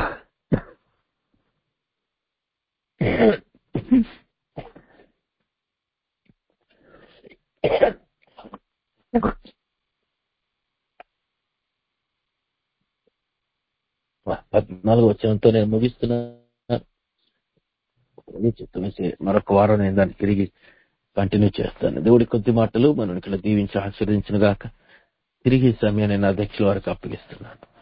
పద్నాలుగు వచనంతో నేను ముగిస్తున్నాను చిత్తం వేసి మరొక వారం నేను దాన్ని తిరిగి కంటిన్యూ చేస్తాను దేవుడి కొద్ది మాటలు మనం ఇక్కడ దీవించి ఆశీర్వదించిన గాక తిరిగి ఈ సమయాన్ని నా అధ్యక్షుల వారికి అప్పగిస్తున్నాను